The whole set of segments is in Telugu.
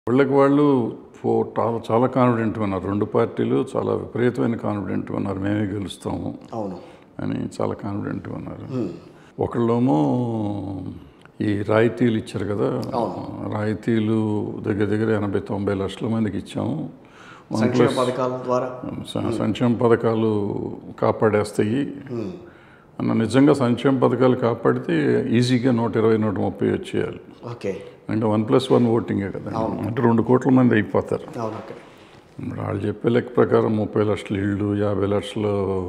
వాళ్ళకి వాళ్ళు ఫో- టా- చాలా కాన్ఫిడెంట్గా ఉన్నారు రెండు పార్టీలు చాలా విపరీతమైన కాన్ఫిడెంట్గా ఉన్నారు మేమే గెలుస్తాము అవును అని చాలా కాన్ఫిడెంట్గా ఉన్నారు ఒకళ్ళేమో ఈ రాయితీలు ఇచ్చారు కదా రాయితీలు దగ్గర దగ్గర ఎనభై తొంభై లక్షల మందికి ఇచ్చాము వన్ సంక్షేమ ప్లస్ పథకాల ద్వారా స- సంక్షేమ పథకాలు కాపాడేస్తాయి అన్న నిజంగా సంక్షేమ పథకాలు కాపాడితే ఈజీగా నూట ఇరవై నూట ముప్పై వచ్చేయాలి ఓకే అంటే వన్ ప్లస్ వన్ ఓటింగే కదా అంటే రెండు కోట్ల మంది అయిపోతారు అవును ఓకే ఇప్పుడు వాళ్ళు చెప్పే లెక్క ప్రకారం ముప్పై లక్షల ఇళ్ళు యాభై లక్షల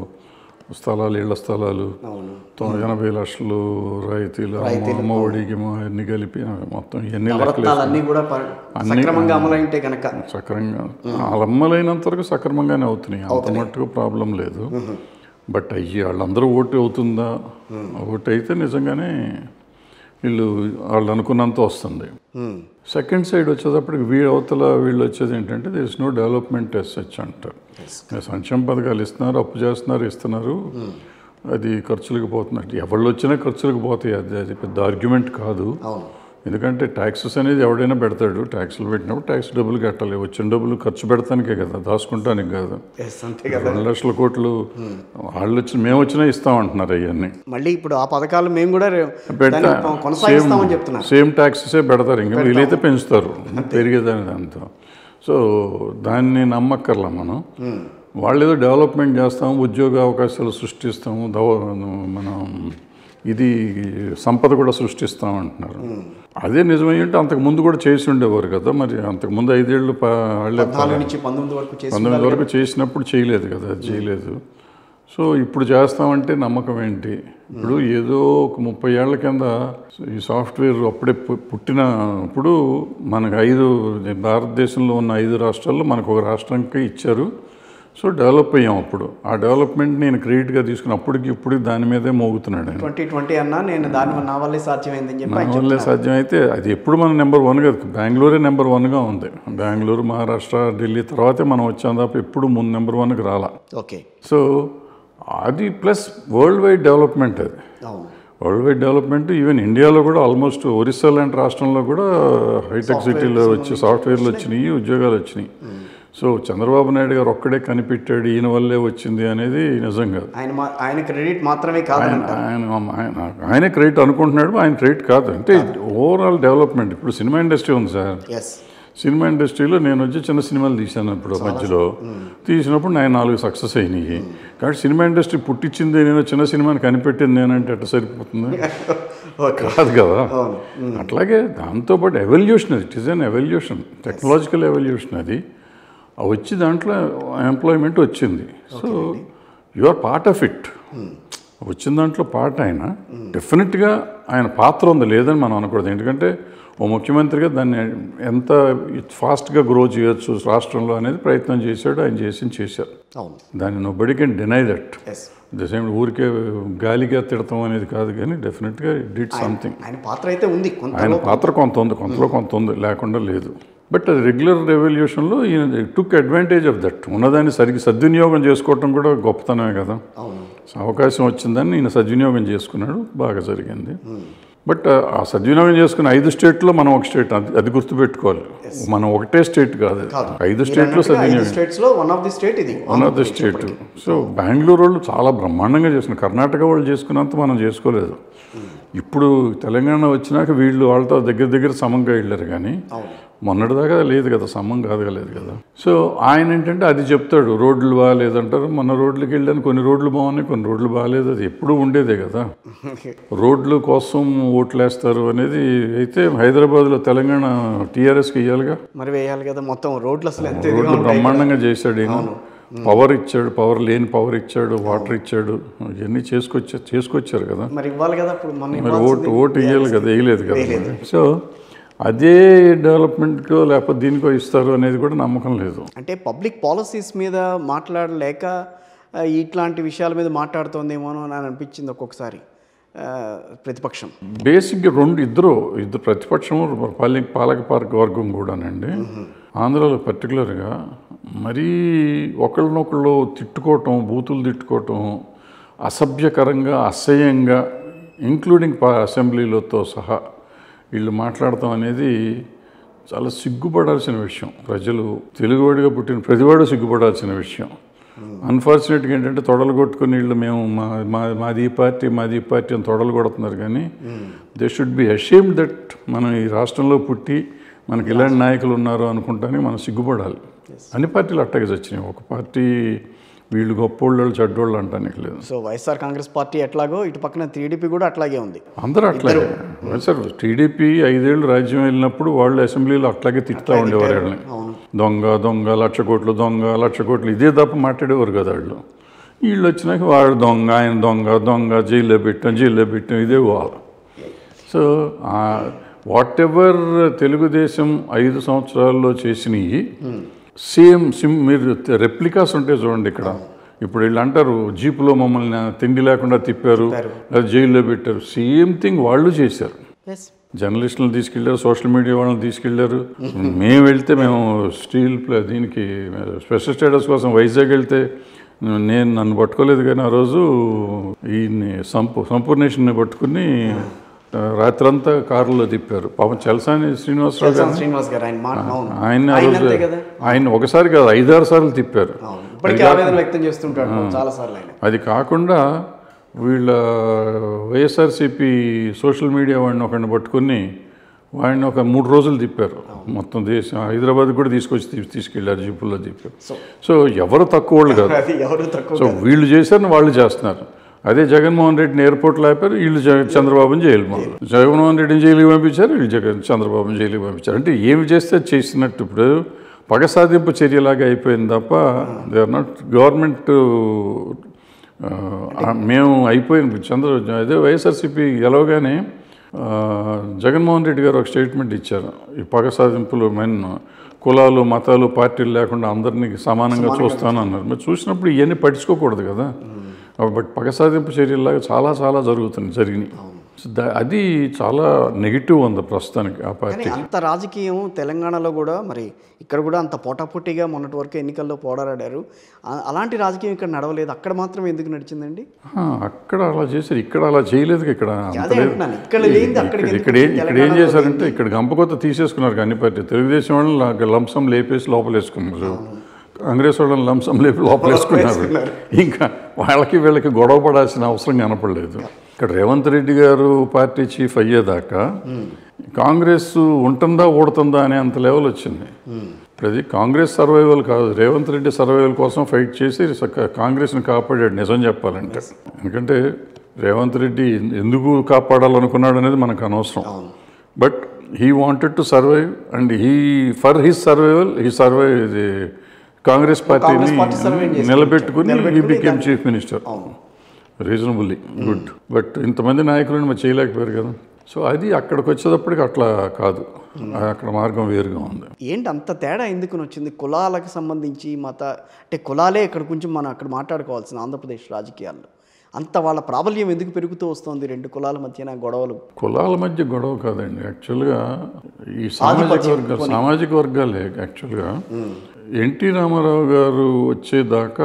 స్థలాలు ఇళ్ల స్థలాలు అవును తొ- ఎనభై లక్షలు రైతులు అమ్మ అమ్మ ఒడికి మా అన్ని కలిపి మొత్తం ఎన్ని లెక్కలు నవరత్నాలన్నీ కూడా ప- సక్రమంగా అమలైంటే కనుక సక్రమంగా వాళ్ళు అమ్మలైనంత వరకు సక్రమంగానే అవుతున్నాయి అంత మట్టుకు ప్రాబ్లం లేదు బట్ అయ్యి వాళ్ళందరూ ఓటు అవుతుందా ఓటు అయితే నిజంగానే వీళ్ళు వాళ్ళు అనుకున్నంత వస్తుంది ఉమ్, సెకండ్ సైడ్ వచ్చేటప్పటికి వీళ్ళ అవతల వీళ్ళు వచ్చేది ఏంటంటే there is no development as such అంటారు సంక్షేమ పథకాలు ఇస్తున్నారు అప్పు చేస్తున్నారు ఇస్తున్నారు అది ఖర్చులకు పోతున్నట్టు ఎవళ్ళు వచ్చినా ఖర్చులకు పోతాయి అది అది పెద్ద ఆర్గ్యుమెంట్ కాదు అవును ఎందుకంటే ట్యాక్సెస్ అనేది ఎవడైనా పెడతాడు ట్యాక్సులు పెట్టినప్పుడు ట్యాక్స్ డబ్బులు కట్టాలి వచ్చిన డబ్బులు ఖర్చు పెడతానికే కదా దాచుకుంటానికి కాదు ఎస్ అంతే కదా రెండు లక్షల కోట్లు వాళ్ళు వచ్చి మేము వచ్చినా ఇస్తామంటున్నారు అవన్నీ మళ్ళీ ఇప్పుడు ఆ పథకాలు మేము కూడా రే- పెడతా దాన్ని కొనసాగిస్తామని చెప్తున్నారు సేమ్ ట్యాక్సెసే పెడతారు ఇంకా వీలైతే పెంచుతారు పెరిగేదాని దాంతో సో దాన్ని నమ్మక్కర్లా మనం వాళ్ళు ఏదో డెవలప్మెంట్ చేస్తాము ఉద్యోగ అవకాశాలు సృష్టిస్తాము దవ మనం ఇది సంపద కూడా సృష్టిస్తాం అంటున్నారు అదే నిజమై ఉంటే అంతకు ముందు కూడా చేసి ఉండేవారు కదా మరి అంతకు ముందు ఐదేళ్ళు ప- వాళ్ళే నాలుగు నుంచి పంతొమ్మిది వరకు చేసి పంతొమ్మిది వరకు చేసినప్పుడు చేయలేదు కదా అది చేయలేదు సో ఇప్పుడు చేస్తామంటే నమ్మకం ఏంటి ఇప్పుడు ఏదో ఒక ముప్పై ఏళ్ల కింద ఈ సాఫ్ట్వేర్ అప్పుడే పు- పుట్టినప్పుడు మనకు ఐదు భారతదేశంలో ఉన్న ఐదు రాష్ట్రాల్లో మనకు ఒక రాష్ట్రానికి ఇచ్చారు సో డెవలప్ అయ్యాం అప్పుడు ఆ డెవలప్మెంట్ నేను క్రెడిట్గా తీసుకుని అప్పటికి ఇప్పుడు దాని మీదే మోగుతున్నాడు ఆయన ట్వంటీ ట్వంటీ అన్నా నేను దాని నా వల్లే సాధ్యమైందని చెప్పి నా ఆయన వల్లే సాధ్యమైతే అది ఎప్పుడు మన నెంబర్ వన్ కదా బెంగళూరే నెంబర్ వన్గా ఉంది బెంగళూరు మహారాష్ట్ర ఢిల్లీ తర్వాతే మనం వచ్చాం తప్ప ఎప్పుడు ముందు నెంబర్ వన్కి రాలా ఓకే సో అది ప్లస్ వరల్డ్ వైడ్ డెవలప్మెంట్ అది అవును వరల్డ్ వైడ్ డెవలప్మెంట్ ఈవెన్ ఇండియాలో కూడా ఆల్మోస్ట్ ఒరిస్సా లాంటి రాష్ట్రంలో కూడా హైటెక్ సిటీలో వచ్చి సాఫ్ట్వేర్లు వచ్చినాయి ఉద్యోగాలు వచ్చినాయి సో చంద్రబాబు నాయుడు గారు ఒక్కడే కనిపెట్టాడు ఈయన వల్లే వచ్చింది అనేది నిజం కాదు ఆయన మా- ఆయన క్రెడిట్ మాత్రమే కాదని ఆయన ఆయన ఆయన ఆయనే క్రెడిట్ అనుకుంటున్నాడు ఆయన క్రెడిట్ కాదు అంటే ఓవరాల్ డెవలప్మెంట్ ఇప్పుడు సినిమా ఇండస్ట్రీ ఉంది సార్ ఎస్ సినిమా ఇండస్ట్రీలో నేను వచ్చి చిన్న సినిమాలు తీశాను ఇప్పుడు మధ్యలో తీసినప్పుడు నేను నాలుగు సక్సెస్ అయినాయి కాబట్టి సినిమా ఇండస్ట్రీ పుట్టించింది నేను చిన్న సినిమాని కనిపెట్టింది నేనంటే ఎట్ట సరిపోతుంది ఓకే కాదు కదా అవును అట్లాగే దాంతోపాటు evolution it is an evolution technological evolution అది ఆ వచ్చి దాంట్లో ఎంప్లాయ్మెంట్ వచ్చింది so you are part of it వచ్చిన దాంట్లో పార్ట్ ఆయన డెఫినెట్గా ఆయన పాత్ర ఉంది లేదని మనం అనకూడదు ఎందుకంటే ఓ ముఖ్యమంత్రిగా దాన్ని ఎంత ఫాస్ట్గా గ్రో చేయొచ్చు రాష్ట్రంలో అనేది ప్రయత్నం చేశాడు ఆయన చేసి చేశారు అవును దాన్ని nobody can deny that is the same ఊరికే గాలిగా తిడతాం అనేది కాదు కానీ డెఫినెట్గా డిడ్ సంథింగ్ ఆయన పాత్ర అయితే ఉంది కొంత ఆయన పాత్ర కొంత ఉంది కొంతలో కొంత ఉంది లేకుండా లేదు బట్ అది రెగ్యులర్ రెవల్యూషన్లో ఈయన టుక్ అడ్వాంటేజ్ ఆఫ్ దట్ ఉన్నదాన్ని సరిగ్గా సద్వినియోగం చేసుకోవటం కూడా గొప్పతనమే కదా అవును సో అవకాశం వచ్చిందని ఈయన సద్వినియోగం చేసుకున్నాడు బాగా జరిగింది బట్ ఆ సద్వినియోగం చేసుకున్న ఐదు స్టేట్లో మనం ఒక స్టేట్ అది అది గుర్తుపెట్టుకోవాలి మనం ఒకటే స్టేట్ కాదు అది. ఐదు స్టేట్లో సద్వినియోగం స్టేట్స్ లో వన్ ఆఫ్ ది స్టేట్ ఇది one of the state so Bengaluru వాళ్ళు చాలా బ్రహ్మాండంగా చేసుకున్నారు కర్ణాటక వాళ్ళు చేసుకున్నంత మనం చేసుకోలేదు ఇప్పుడు తెలంగాణ వచ్చినాక వీళ్ళు వాళ్ళతో దగ్గర దగ్గర సమంగా వెళ్ళారు కానీ అవును మొన్నటిదాకా లేదు కదా సమం కాదు లేదు కదా సో ఆయన ఏంటంటే అది చెప్తాడు రోడ్లు బాగాలేదంటారు మన రోడ్లకి వెళ్ళాను కొన్ని రోడ్లు బాగున్నాయి కొన్ని రోడ్లు బాగాలేదు అది ఎప్పుడూ ఉండేదే కదా రోడ్ల కోసం ఓట్లేస్తారు అనేది అయితే హైదరాబాద్లో తెలంగాణ టీఆర్ఎస్కి ఇవ్వాలిగా మరి వేయాలి కదా మొత్తం రోడ్లు అసలు ఎంత రోడ్లు బ్రహ్మాండంగా చేశాడు ఈయన పవర్ ఇచ్చాడు పవర్ లేని పవర్ ఇచ్చాడు వాటర్ ఇచ్చాడు ఇవన్నీ చేసుకొచ్చా చేసుకొచ్చారు కదా మరి ఇవ్వాలి కదా ఇప్పుడు మన మరి ఓటు ఓటు వేయాలి కదా వేయలేదు కదా మరి. సో అదే డెవలప్మెంట్కో లేకపోతే దీనికో ఇస్తారు అనేది కూడా నమ్మకం లేదు అంటే పబ్లిక్ పాలసీస్ మీద మాట్లాడలేక ఆ, ఇట్లాంటి విషయాల మీద మాట్లాడుతోందేమో అని అనిపించింది ఒక్కొక్కసారి ఆ, ప్రతిపక్షం బేసిక్గా రెండు ఇద్దరు ఇద్దరు ప్రతిపక్షము పాలక పాలక పార్క వర్గం కూడానండి ఆంధ్రాలో పర్టికులర్గా మరీ ఒకళ్ళనొకళ్ళు తిట్టుకోవటం బూతులు తిట్టుకోవటం అసభ్యకరంగా అసహ్యంగా ఇంక్లూడింగ్ అసెంబ్లీలతో సహా వీళ్ళు మాట్లాడటం అనేది చాలా సిగ్గుపడాల్సిన విషయం ప్రజలు తెలుగువాడిగా పుట్టిన ప్రతివాడు సిగ్గుపడాల్సిన విషయం అన్ఫార్చునేట్గా ఏంటంటే తొడలు కొట్టుకుని వీళ్ళు మేము మా మా- మాది ఈ పార్టీ మాది ఈ పార్టీ అని తొడలు కొడుతున్నారు కానీ they should be ashamed that మనం ఈ రాష్ట్రంలో పుట్టి మనకి ఇలాంటి నాయకులు ఉన్నారు అనుకుంటానే మనం సిగ్గుపడాలి అన్ని పార్టీలు అట్టగే వచ్చినాయి ఒక పార్టీ వీళ్ళు గొప్పోళ్ళు చెడ్డోళ్ళు అంటానికి లేదు సో వైఎస్ఆర్ కాంగ్రెస్ పార్టీ ఎట్లాగో ఇటు పక్కన టీడీపీ కూడా అట్లాగే ఉంది అందరూ అట్లాగే సార్ టీడీపీ ఐదేళ్ళు రాజ్యం వెళ్ళినప్పుడు వాళ్ళు అసెంబ్లీలో అట్లాగే తిట్టుతూ ఉండేవారు వాళ్ళని దొంగ దొంగ లక్ష కోట్లు దొంగ లక్ష కోట్లు ఇదే తప్ప మాట్లాడేవారు కదా వాళ్ళు వీళ్ళు వచ్చినాక వాడు దొంగ ఆయన దొంగ దొంగ జైల్లో పెట్టాం జైల్లో పెట్టాం ఇదే వాళ్ళు సో వాట్ ఎవర్ తెలుగుదేశం ఐదు సంవత్సరాల్లో చేసినవి సేమ్ సిమ్ మీరు రెప్లికాస్ ఉంటాయి చూడండి ఇక్కడ ఇప్పుడు వీళ్ళు అంటారు జీపులో మమ్మల్ని తిండి లేకుండా తిప్పారు లేదా జైల్లో పెట్టారు సేమ్ థింగ్ వాళ్ళు చేశారు ఎస్ జర్నలిస్టులను తీసుకెళ్లారు సోషల్ మీడియా వాళ్ళని తీసుకెళ్లారు మేము వెళ్తే మేము స్టీల్ ప్ల- దీనికి స్పెషల్ స్టేటస్ కోసం వైజాగ్ వెళ్తే నేను నన్ను పట్టుకోలేదు కానీ ఆ రోజు ఈయన్ని సంపూ సంపూర్ణేషన్ని పట్టుకుని ఆ, రాత్రంతా కారులో తిప్పారు పాపం చలసాని శ్రీనివాసరావు గారు శ్రీనివాస్ గారు ఆయన మాట అవును ఆయన ఆ ఆయన రోజు అంతే కదా ఆయన ఒకసారి కాదు ఐదారు సార్లు తిప్పారు అవును ఇప్పటికీ ఆవేదన వ్యక్తం చేస్తుంటాడు చాలా సార్లు ఆయన అది కాకుండా వీళ్ళ వైఎస్ఆర్సీపీ సోషల్ మీడియా వాడిని ఒకడిని పట్టుకుని వాడిని ఒక మూడు రోజులు తిప్పారు మొత్తం దేశం హైదరాబాద్ కూడా తీసుకొచ్చి తీ- తీసుకెళ్లారు జీపుల్లో తిప్పారు సో ఎవరు తక్కువ వాళ్ళు కాదు అది ఎవరు తక్కువ సో వీళ్ళు చేశారని వాళ్ళు చేస్తున్నారు అదే జగన్మోహన్ రెడ్డిని ఎయిర్పోర్ట్లో ఆపారు వీళ్ళు జగ- చంద్రబాబుని జైలు పంపారు జగన్మోహన్ రెడ్డిని జైలుకి పంపించారు వీళ్ళు జగన్ చంద్రబాబుని జైలుకి పంపించారు అంటే ఏమి చేస్తే అది చేసినట్టు ఇప్పుడు పగ సాధింపు చర్యలాగా అయిపోయింది తప్ప దే ఆర్ నాట్ గవర్నమెంట్ మేము అయిపోయింది చంద్ర అదే వైఎస్ఆర్సీపీ గెలవగానే ఆ, జగన్మోహన్ రెడ్డి గారు ఒక స్టేట్మెంట్ ఇచ్చారు ఈ పగ సాధింపులు మెన్ కులాలు మతాలు పార్టీలు లేకుండా అందరినీ సమానంగా చూస్తాను అన్నారు మరి చూసినప్పుడు ఇవన్నీ పట్టించుకోకూడదు కదా బట్ పగ సాధింపు చర్యల్లాగా చాలా చాలా జరుగుతుంది జరిగినాయి సో దా- అది చాలా నెగిటివ్ ఉంది ప్రస్తుతానికి ఆ పార్టీ కానీ అంత రాజకీయం తెలంగాణలో కూడా మరి ఇక్కడ కూడా అంత పోటాపోటీగా మొన్నటి వరకు ఎన్నికల్లో పోరాడారు ఆ- అలాంటి రాజకీయం ఇక్కడ నడవలేదు అక్కడ మాత్రం ఎందుకు నడిచిందండి ఆ, అక్కడ అలా చేశారు ఇక్కడ అలా చేయలేదు ఇక్కడ అంత అదే లేదు. అంటున్నాను ఇక్కడ లేనిది అక్కడికి ఇక్కడ ఎందుకు ఇక్కడ ఏం- ఇక్కడ ఏం తెలంగాణలో చేశారంటే ఇక్కడ గంపకొత్త తీసేసుకున్నారు అన్ని పార్టీ తెలుగుదేశం వాళ్ళని లంసం లేపేసి లోపలేసుకున్నారు కాంగ్రెస్ వాళ్ళని లంసం లేపి లోపలేసుకున్నారు ఇంకా వాళ్ళకి వీళ్ళకి గొడవ పడాల్సిన అవసరం కనపడలేదు ఇక్కడ రేవంత్ రెడ్డి గారు పార్టీ చీఫ్ అయ్యేదాకా కాంగ్రెస్ ఉంటుందా ఊడుతుందా అనే అంత లెవెల్ వచ్చింది ఇప్పుడు అది కాంగ్రెస్ సర్వైవల్ కాదు రేవంత్ రెడ్డి సర్వైవల్ కోసం ఫైట్ చేసి సక్క- కాంగ్రెస్ని కాపాడాడు నిజం చెప్పాలంటే ఎందుకంటే రేవంత్ రెడ్డి ఎందుకు కాపాడాలనుకున్నాడు అనేది మనకు అనవసరం but he wanted to survive and he for his survival he survive ఇది కాంగ్రెస్ పార్టీని పార్టీ survive చేసింది. నిలబెట్టుకుని హీ నిలబెట్టుకుని became chief minister reasonably good but ఇంతమంది నాయకులను మరి చేయలేకపోయారు కదా సో అది అక్కడికి వచ్చేటప్పటికి అట్లా కాదు అక్కడ మార్గం వేరుగా ఉంది ఏంటి అంత తేడా ఎందుకు వచ్చింది కులాలకు సంబంధించి మత అంటే కులాలే ఇక్కడ కొంచెం మనం అక్కడ మాట్లాడుకోవాల్సిన ఆంధ్రప్రదేశ్ రాజకీయాల్లో అంత వాళ్ళ ప్రాబల్యం ఎందుకు పెరుగుతూ వస్తుంది రెండు కులాల మధ్యన గొడవలు కులాల మధ్య గొడవ కాదండి యాక్చువల్గా ఈ సామాజిక వర్గాలు సామాజిక వర్గాలే యాక్చువల్గా ఎన్టీ రామారావు గారు వచ్చేదాకా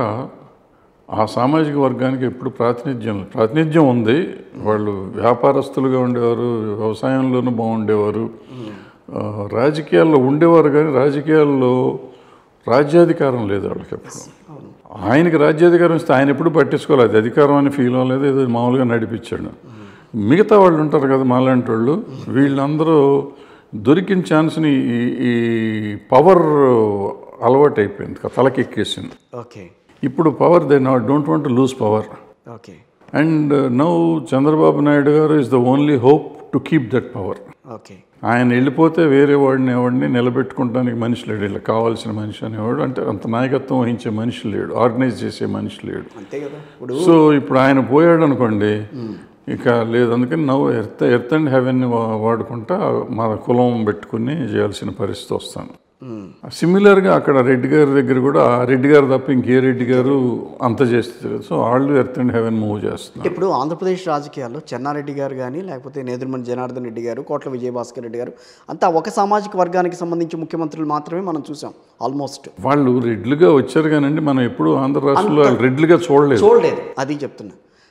ఆ సామాజిక వర్గానికి ఎప్పుడు ప్రాతినిధ్యం ప్రాతినిధ్యం ఉంది వాళ్ళు వ్యాపారస్తులుగా ఉండేవారు వ్యవసాయంలోనూ బాగుండేవారు ఆ, రాజకీయాల్లో ఉండేవారు కానీ రాజకీయాల్లో రాజ్యాధికారం లేదు వాళ్ళకి ఎప్పుడు ఆయనకి రాజ్యాధికారం ఇస్తే ఆయన ఎప్పుడు పట్టించుకోలేదు అది అధికారం అని ఫీల్ అవ్వలేదు ఏదో మామూలుగా నడిపించాడు మిగతా వాళ్ళు ఉంటారు కదా మాలాంటి వాళ్ళు వీళ్ళందరూ దొరికిన ఛాన్స్ని ఈ ఈ పవర్ అలవాటు అయిపోయింది తలకి ఎక్కేసింది ఓకే ఇప్పుడు power they not don't want lose power okay and now Chandrababu Naidu garu is the only hope to keep that power okay ఆయన వెళ్ళిపోతే వేరే వాడిని ఎవడిని నిలబెట్టుకోవడానికి మనిషి లేడు ఇలా కావాల్సిన మనిషి అనేవాడు అంటే అంత నాయకత్వం వహించే మనిషి లేడు ఆర్గనైజ్ చేసే మనిషి లేడు అంతే కదా ఇప్పుడు సో ఇప్పుడు ఆయన పోయాడు అనుకోండి ఇక లేదు అందుకని నవ్వు ఎర్త్ ఎర్త్ అండ్ హెవెన్ని వాడుకుంటా మన కులం పెట్టుకుని చేయాల్సిన పరిస్థితి వస్తాను సిమిలర్గా అక్కడ రెడ్డి గారి దగ్గర కూడా ఆ రెడ్డి గారు తప్ప ఇంకే రెడ్డి గారు అంత చేస్తారు సో వాళ్ళు ఎర్త్ అండ్ హెవెన్ మూవ్ చేస్తున్నారు ఇప్పుడు ఆంధ్రప్రదేశ్ రాజకీయాల్లో చెన్నారెడ్డి గారు కానీ లేకపోతే నేదురుమని జనార్దన్ రెడ్డి గారు కోట్ల విజయభాస్కర్ రెడ్డి గారు అంతా ఒక సామాజిక వర్గానికి సంబంధించి ముఖ్యమంత్రులు మాత్రమే మనం చూసాం ఆల్మోస్ట్ వాళ్ళు రెడ్లుగా వచ్చారు కానండి మనం ఎప్పుడు ఆంధ్ర రాష్ట్రంలో వాళ్ళు రెడ్లుగా చూడలేదు చూడలేదు అది చెప్తున్నా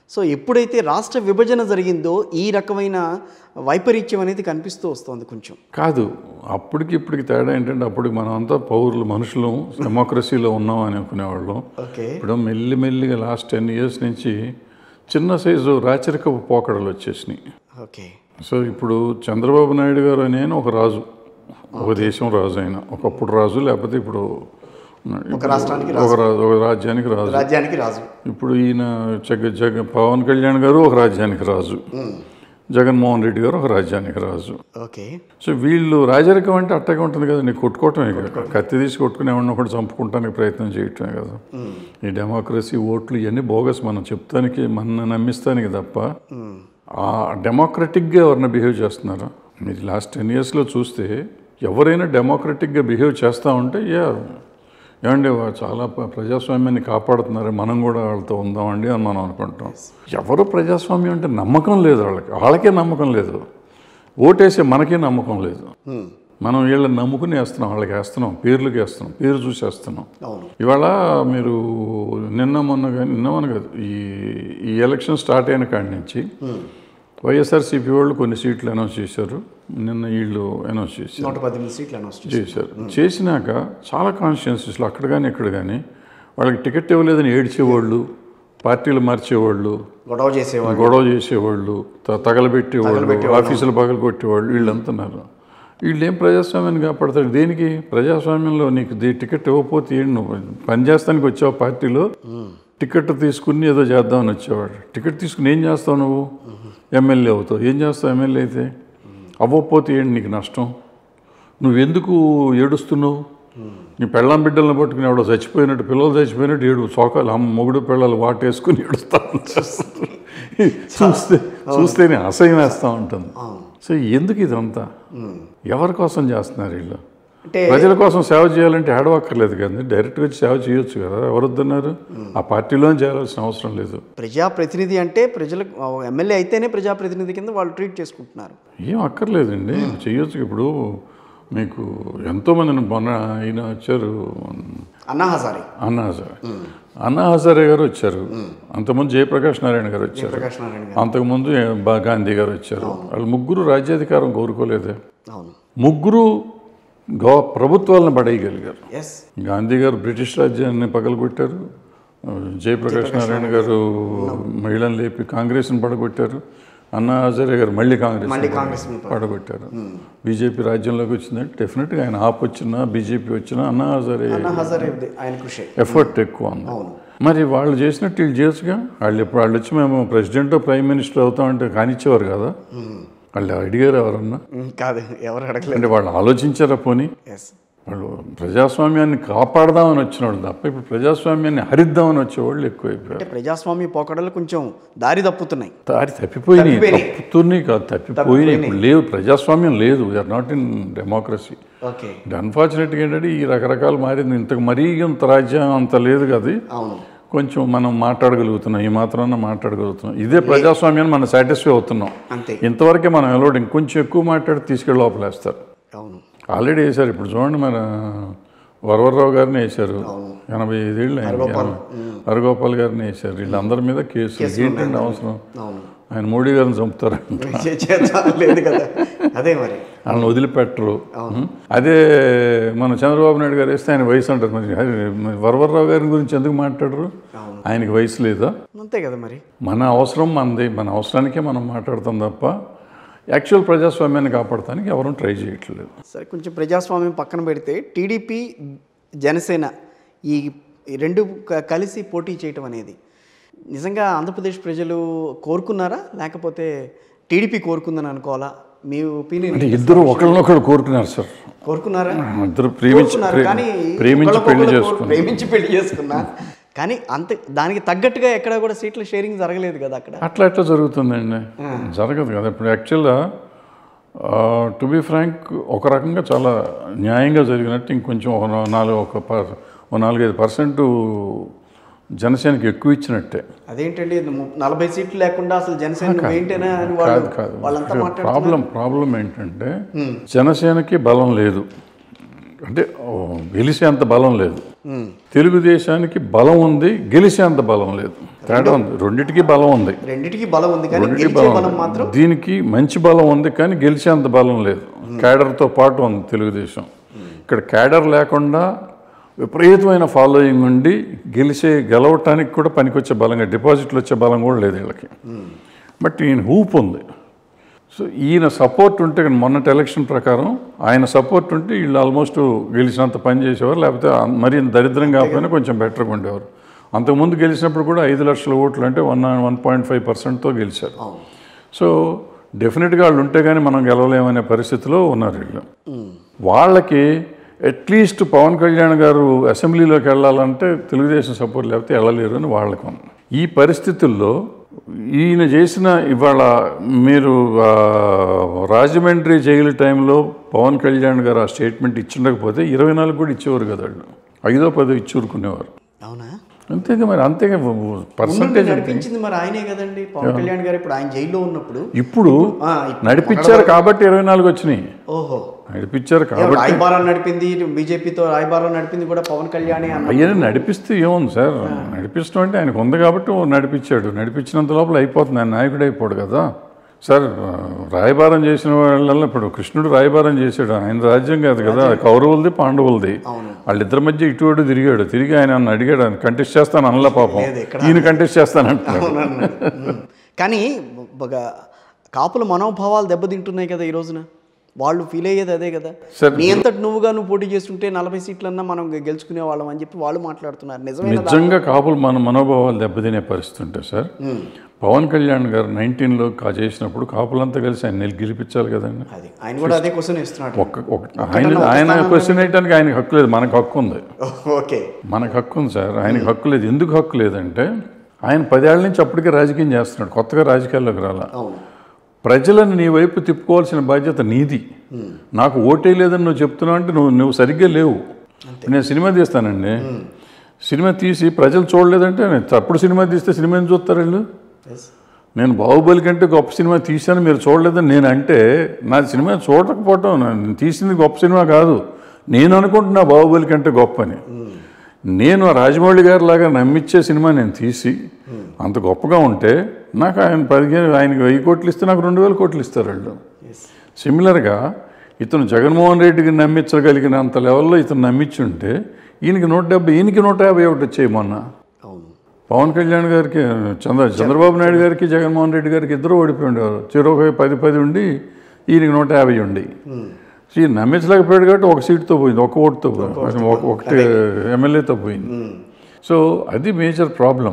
సో ఎప్పుడైతే రాష్ట్ర విభజన జరిగిందో ఈ రకమైన వైపరీత్యం అనేది కనిపిస్తూ వస్తుంది కొంచెం కాదు అప్పటికి ఇప్పటికి తేడా ఏంటంటే అప్పటికి మనం అంతా పౌరులు మనుషులు డెమోక్రసీలో ఉన్నాం అని అనుకునేవాళ్ళం ఓకే ఇప్పుడు మెల్లి మెల్లిగా లాస్ట్ టెన్ ఇయర్స్ నుంచి చిన్న సైజు రాచరికపు పోకడలు వచ్చేసినాయి ఓకే సో ఇప్పుడు చంద్రబాబు నాయుడు గారు అని ఆయన ఒక రాజు ఒక దేశం రాజు ఆయన ఒకప్పుడు రాజు లేకపోతే ఇప్పుడు ఒక రాష్ట్రానికి ఒక రాజు ఒక రాజ్యానికి రాజు రాజ్యానికి రాజు ఇప్పుడు ఈయన జగ జగ పవన్ కళ్యాణ్ గారు ఒక రాజ్యానికి రాజు జగన్మోహన్ రెడ్డి గారు ఒక రాజ్యానికి రాజు ఓకే సో వీళ్ళు రాజరికం అంటే అట్టగా ఉంటుంది కదా నీకు కొట్టుకోవటమే కదా కత్తి తీసి కొట్టుకుని ఎవరిని ఒకటి చంపుకుంటానికి ప్రయత్నం చేయటమే కదా ఈ డెమోక్రసీ ఓట్లు ఇవన్నీ బోగస్ మనం చెప్తానికి మన నమ్మిస్తానికి తప్ప ఆ డెమోక్రటిక్గా ఎవరిని బిహేవ్ చేస్తున్నారు మీరు లాస్ట్ టెన్ ఇయర్స్లో చూస్తే ఎవరైనా డెమోక్రటిక్గా బిహేవ్ చేస్తూ ఉంటే యా ఏమండి వా- చాలా ప- ప్రజాస్వామ్యాన్ని కాపాడుతున్నారు మనం కూడా వాళ్ళతో ఉందామండి అని మనం అనుకుంటాం ఎవరు ప్రజాస్వామ్యం అంటే నమ్మకం లేదు వాళ్ళకి వాళ్ళకే నమ్మకం లేదు ఓటేసే మనకే నమ్మకం లేదు మనం వీళ్ళని నమ్ముకుని వేస్తున్నాం వాళ్ళకి వేస్తున్నాం పేర్లకి వేస్తున్నాం పేరు చూసి వేస్తున్నాం అవును ఇవాళ మీరు నిన్న మొన్న కానీ నిన్న మొన్న కాదు ఈ ఈ ఎలక్షన్ స్టార్ట్ అయిన కాడి నుంచి వైఎస్ఆర్సీపీ వాళ్ళు కొన్ని సీట్లు అనౌన్స్ చేశారు నిన్న వీళ్ళు అనౌన్స్ చేశారు నూట పద్దెనిమిది సీట్లు అనౌన్స్ చేశారు చేశారు చేసినాక చాలా కాన్స్టిట్యున్సీస్లో అక్కడ కానీ ఇక్కడ కానీ వాళ్ళకి టికెట్ ఇవ్వలేదని ఏడ్చేవాళ్ళు పార్టీలు మార్చేవాళ్ళు గొడవ చేసేవాళ్ళు గొడవ చేసేవాళ్ళు త- తగలబెట్టేవాళ్ళు ఆఫీసులు పగలు కొట్టేవాళ్ళు వీళ్ళంతా ఉన్నారు వీళ్ళు ఏం ప్రజాస్వామ్యాన్ని కాపాడతారు దేనికి ప్రజాస్వామ్యంలో నీకు ది టికెట్ ఇవ్వకపోతే ఏంటి నువ్వు పనిచేస్తానికి వచ్చావు పార్టీలో టికెట్ తీసుకుని ఏదో చేద్దామని వచ్చేవాడు టికెట్ తీసుకుని ఏం చేస్తావు నువ్వు ఎమ్మెల్యే అవుతావు ఏం చేస్తావు ఎమ్మెల్యే అయితే అవ్వకపోతే ఏంటి నీకు నష్టం నువ్వెందుకు ఏడుస్తున్నావు నీ పెళ్ళాం బిడ్డలను పట్టుకుని ఎవడో చచ్చిపోయినట్టు పిల్లలు చచ్చిపోయినట్టు ఏడు చోకాలు అమ్మ మొగుడు పిల్లలు వాటేసుకుని ఏడుస్తాను చూస్తే చూస్తేనే అసహ్యం వేస్తూ ఉంటుంది సో ఎందుకు ఇదంతా ఎవరి కోసం చేస్తున్నారు వీళ్ళు అంటే ప్రజల కోసం సేవ చేయాలంటే ఏడవక్కర్లేదు కదండి డైరెక్ట్గా వచ్చి సేవ చేయొచ్చు కదా ఎవరు వద్దన్నారు ఆ పార్టీలో చేయాల్సిన అవసరం లేదు ప్రజాప్రతినిధి అంటే ప్రజలకు ఎమ్మెల్యే అయితేనే ప్రజాప్రతినిధి కింద వాళ్ళు ట్రీట్ చేసుకుంటున్నారు ఏం అక్కర్లేదండి చేయొచ్చు ఇప్పుడు మీకు ఎంతోమంది మొన్న ఆయన వచ్చారు అన్నా హజారే అన్నా హజారే అన్నా హజారే గారు వచ్చారు అంతకుముందు జయప్రకాష్ నారాయణ గారు వచ్చారు ప్రకాష్ నారాయణ గారు అంతకుముందు బా- గాంధీ గారు వచ్చారు వాళ్ళు ముగ్గురు రాజ్యాధికారం కోరుకోలేదే అవును ముగ్గురు గవ ప్రభుత్వాలను పడేయగలిగారు ఎస్ గాంధీ గారు బ్రిటిష్ రాజ్యాన్ని పగలగొట్టారు ఆ, జయప్రకాష్ నారాయణ గారు మహిళను లేపి కాంగ్రెస్ని పడగొట్టారు అన్నా హజారే గారు మళ్ళీ కాంగ్రెస్ మళ్ళీ కాంగ్రెస్ పడగొట్టారు బీజేపీ రాజ్యంలోకి వచ్చిందంటే డెఫినెట్గా ఆయన ఆప్ వచ్చినా బీజేపీ వచ్చినా అన్నా హజారే అన్నా హజారే ఆయన కృషి ఎఫర్ట్ ఎక్కువ ఉంది అవును మరి వాళ్ళు చేసినట్టు వీళ్ళు చేయొచ్చుగా వాళ్ళు ఇప్పుడు వాళ్ళు వచ్చి మేము ప్రెసిడెంట్ ప్రైమ్ మినిస్టర్ అవుతామంటే కానిచ్చేవారు కదా వాళ్ళు అడిగారు ఎవరన్నా ఉమ్, కాదు ఎవరు అడగలేదు అంటే వాళ్ళు ఆలోచించారా పోనీ ఎస్ వాళ్ళు ప్రజాస్వామ్యాన్ని కాపాడదామని వచ్చిన వాళ్ళు తప్ప ఇప్పుడు ప్రజాస్వామ్యాన్ని హరిద్దామని వచ్చేవాళ్ళు ఎక్కువైపోయారు అంటే ప్రజాస్వామ్య పోకడలు కొంచెం దారి తప్పుతున్నాయి దారి తప్పిపోయినాయి తప్పిపోయినాయి. తప్పుతున్నాయి కాదు తప్పిపోయినాయి ఇప్పుడు లేవు ప్రజాస్వామ్యం లేదు we are not in democracy okay అన్ఫార్చునేట్గా ఏంటంటే ఈ రకరకాలు మారింది ఇంతకు మరీ ఇంత రాజ్యం అంత లేదు కదా అవును కొంచెం మనం మాట్లాడగలుగుతున్నాం ఈ మాత్రాన మాట్లాడగలుగుతున్నాం ఇదే ప్రజాస్వామ్యాన్ని మనం సాటిస్ఫై అవుతున్నాం అంతే ఇంతవరకే మనం ఎలోడ్ ఇంకొంచెం ఎక్కువ మాట్లాడి తీసుకెళ్ళి లోపలేస్తారు అవును ఆల్రెడీ వేశారు ఇప్పుడు చూడండి మన వరవరరావు గారిని వేశారు ఎనభై ఐదేళ్ళు అయింది హరగోపాల్ గారిని వేశారు వీళ్ళందరి మీద కేసులు ఏంటంటే అవసరం అవును ఆయన మోడీ గారిని చంపుతారంట చే- చేద్దాం లేదు కదా అదే మరి వాళ్ళని వదిలిపెట్టరు అదే మన చంద్రబాబు నాయుడు గారు వేస్తే ఆయన వయసు అంటారు మరి అరే, మరి వరవరరావు గారి గురించి ఎందుకు మాట్లాడరు అవును ఆయనకి వయసు లేదా అంతే కదా మరి మన అవసరం మనది మన అవసరానికే మనం మాట్లాడతాం తప్ప యాక్చువల్ ప్రజాస్వామ్యాన్ని కాపాడటానికి ఎవరూ ట్రై చేయట్లేదు సరే కొంచెం ప్రజాస్వామ్యం పక్కన పెడితే టీడీపీ జనసేన ఈ ఈ రెండు క- కలిసి పోటీ చేయటం అనేది నిజంగా ఆంధ్రప్రదేశ్ ప్రజలు కోరుకున్నారా లేకపోతే టీడీపీ కోరుకుందని అనుకోవాలా మీ ఒపీనియన్ అంటే ఇద్దరు ఒకరినొకరు కోరుకున్నారు సార్ కోరుకున్నారా ఇద్దరు ప్రేమించి కోరుకున్నారు కానీ ప్రేమించి పెళ్లి ఒకళ్ళకొకళ్ళు చేసుకున్నారు ప్రేమించి పెళ్లి చేసుకున్నా కానీ అంత దానికి తగ్గట్టుగా ఎక్కడ కూడా సీట్ల షేరింగ్ జరగలేదు కదా అక్కడ అట్లా ఎట్లా జరుగుతుందండి జరగదు కదా ఇప్పుడు యాక్చువల్గా టు బి ఫ్రాంక్ ఒక రకంగా చాలా న్యాయంగా జరిగినట్టు ఇంకొంచెం ఒక నా- నాలుగు ఒక పర్ ఒక నాలుగైదు పర్సెంట్ జనసేనకి ఎక్కువ ఇచ్చినట్టే అదేంటండి ఇది ము- నలభై సీట్లు లేకుండా అసలు జనసేన మెయింటైనా అని వాళ్ళు కాదు కాదు వాళ్ళంతా మాట్లాడుతున్నారు ప్రాబ్లం ప్రాబ్లం ఏంటంటే జనసేనకి బలం లేదు అంటే ఓ, గెలిచేంత బలం లేదు తెలుగుదేశానికి బలం ఉంది గెలిచేంత బలం లేదు తేడా ఉంది రెండిటికి బలం ఉంది రెండిటికి బలం ఉంది కానీ రెండిటికి గెలిచే బలం బలం ఉంది. మాత్రం దీనికి మంచి బలం ఉంది కానీ గెలిచేంత బలం లేదు క్యాడర్తో పాటు ఉంది తెలుగుదేశం ఇక్కడ క్యాడర్ లేకుండా విపరీతమైన ఫాలోయింగ్ ఉండి గెలిచే గెలవటానికి కూడా పనికొచ్చే బలంగా డిపాజిట్లు వచ్చే బలం కూడా లేదు వీళ్ళకి బట్ ఈయన హూప్ ఉంది సో ఈయన సపోర్ట్ ఉంటే మొన్నటి ఎలక్షన్ ప్రకారం ఆయన సపోర్ట్ ఉంటే వీళ్ళు ఆల్మోస్ట్ గెలిచినంత పని చేసేవారు లేకపోతే మరీ దరిద్రం కాకపోయినా కొంచెం బెటర్గా ఉండేవారు అంతకుముందు గెలిచినప్పుడు కూడా ఐదు లక్షల ఓట్లు అంటే వన్ వన్ పాయింట్ ఫైవ్ పర్సెంట్తో గెలిచారు అవును సో డెఫినెట్గా వాళ్ళు ఉంటే కానీ మనం గెలవలేమనే పరిస్థితిలో ఉన్నారు వీళ్ళు వాళ్ళకి అట్లీస్ట్ పవన్ కళ్యాణ్ గారు అసెంబ్లీలోకి వెళ్ళాలంటే తెలుగుదేశం సపోర్ట్ లేకపోతే వెళ్ళలేరు అని వాళ్ళకు ఉంది. ఈ పరిస్థితుల్లో ఈయన చేసిన ఇవాళ మీరు ఆ, రాజమండ్రి జైలు టైంలో పవన్ కళ్యాణ్ గారు ఆ స్టేట్మెంట్ ఇచ్చిండకపోతే ఇరవై నాలుగు కూడా ఇచ్చేవారు కదా వాళ్ళు ఐదో పదో ఇచ్చూరుకునేవారు అవునా అంతేగా మరి అంతేగా ముందుండి పర్సంటేజ్ నడిపించింది మరి ఆయనే కదండి పవన్ కళ్యాణ్ గారు ఇప్పుడు ఆయన జైల్లో ఉన్నప్పుడు ఇప్పుడు ఆ, ఇప్పుడు నడిపించారు కాబట్టి ఇరవై నాలుగు వచ్చినాయి ఓహో నడిపించారు ఏ, కాబట్టి రాయబారం నడిపింది బీజేపీతో రాయబారం నడిపింది కూడా పవన్ కళ్యాణ్ అన్న అయ్యని నడిపిస్తే ఏముంది సార్ నడిపిస్తాం అంటే ఆయనకు ఉంది కాబట్టి ఓ నడిపించాడు నడిపించినంత లోపల అయిపోతుంది ఆయన నాయకుడు అయిపోడు కదా సార్ రాయబారం చేసిన వాళ్ళల్లో ఇప్పుడు కృష్ణుడు రాయబారం చేశాడు ఆయన రాజ్యం కాదు కదా కౌరవులది పాండవులది అవును. వాళ్ళిద్దరి మధ్య ఇటు అటు తిరిగాడు తిరిగి ఆయన నన్ను అడిగాడు ఆయన కంటెస్ట్ చేస్తాను అనలా పాపం లేదు, ఎక్కడ ఈయన కంటెస్ట్ చేస్తానంటున్నాడు అవునన్నా. ఉమ్. కానీ ఒక కాపుల మనోభావాలు దెబ్బతింటున్నాయి కదా ఈ రోజున వాళ్ళు ఫీల్ అయ్యేది అదే కదా సార్, నీ అంతటి నువ్వుగా నువ్వు పోటీ చేస్తుంటే నలభై సీట్లన్నా మనం గెలుచుకునే వాళ్ళం అని చెప్పి వాళ్ళు మాట్లాడుతున్నారు నిజమైన నిజంగా కాపులు మన మనోభావాలు దెబ్బతినే పరిస్థితి ఉంటాయి సార్ పవన్ కళ్యాణ్ గారు నైన్టీన్లో కా చేసినప్పుడు కాపులంతా కలిసి ఆయన నిల్- గెలిపించాలి కదండి అది ఆయన కూడా అదే క్వశ్చన్ ఇస్తున్నాడు ఒక్క ఒక- ఆయన ఆయన క్వశ్చన్ వేయడానికి ఆయనకి హక్కు లేదు మనకు హక్కు ఉంది ఓకే మనకు హక్కు ఉంది సార్ ఆయనకి హక్కు లేదు ఎందుకు హక్కు లేదంటే ఆయన పదేళ్ల నుంచి అప్పటికే రాజకీయం చేస్తున్నాడు కొత్తగా రాజకీయాల్లోకి రాలా అవును ప్రజలను నీ వైపు తిప్పుకోవాల్సిన బాధ్యత నీది నాకు ఓటే లేదని నువ్వు చెప్తున్నావు అంటే నువ్వు నువ్వు సరిగ్గా లేవు నేను సినిమా తీస్తానండి సినిమా తీసి ప్రజలు చూడలేదంటే నేను తప్పుడు సినిమా తీస్తే సినిమా ఏం చూస్తారు వీళ్ళు ఎస్ నేను బాహుబలి కంటే గొప్ప సినిమా తీశాను మీరు చూడలేదని నేను అంటే నా సినిమా చూడకపోవటం నేను తీసింది గొప్ప సినిమా కాదు నేను అనుకుంటున్నా బాహుబలి కంటే గొప్ప అని నేను ఆ రాజమౌళి గారి లాగా నమ్మిచ్చే సినిమా నేను తీసి అంత గొప్పగా ఉంటే నాకు ఆయన పదిహేను ఆయనకి వెయ్యి కోట్లు ఇస్తే నాకు రెండు వేల కోట్లు ఇస్తారు వాళ్ళు ఎస్ సిమిలర్గా ఇతను జగన్మోహన్ రెడ్డికి నమ్మించగలిగినంత లెవెల్లో ఇతను నమ్మించి ఉంటే ఈయనకి నూట డెబ్బై ఈయనకి నూట యాభై ఒకటి వచ్చాయి మొన్న అవును పవన్ కళ్యాణ్ గారికి చంద్ర చంద్రబాబు నాయుడు గారికి జగన్మోహన్ రెడ్డి గారికి ఇద్దరు ఓడిపోయి ఉండేవారు చెరొక పది పది ఉండి ఈయనకి నూట యాభై ఉండి సో ఈయన నమ్మించలేకపోయాడు కాబట్టి ఒక సీట్తో పోయింది ఒక ఓటుతో పోయింది ఒక ఒకటి ఎమ్మెల్యేతో పోయింది సో అది మేజర్ ప్రాబ్లం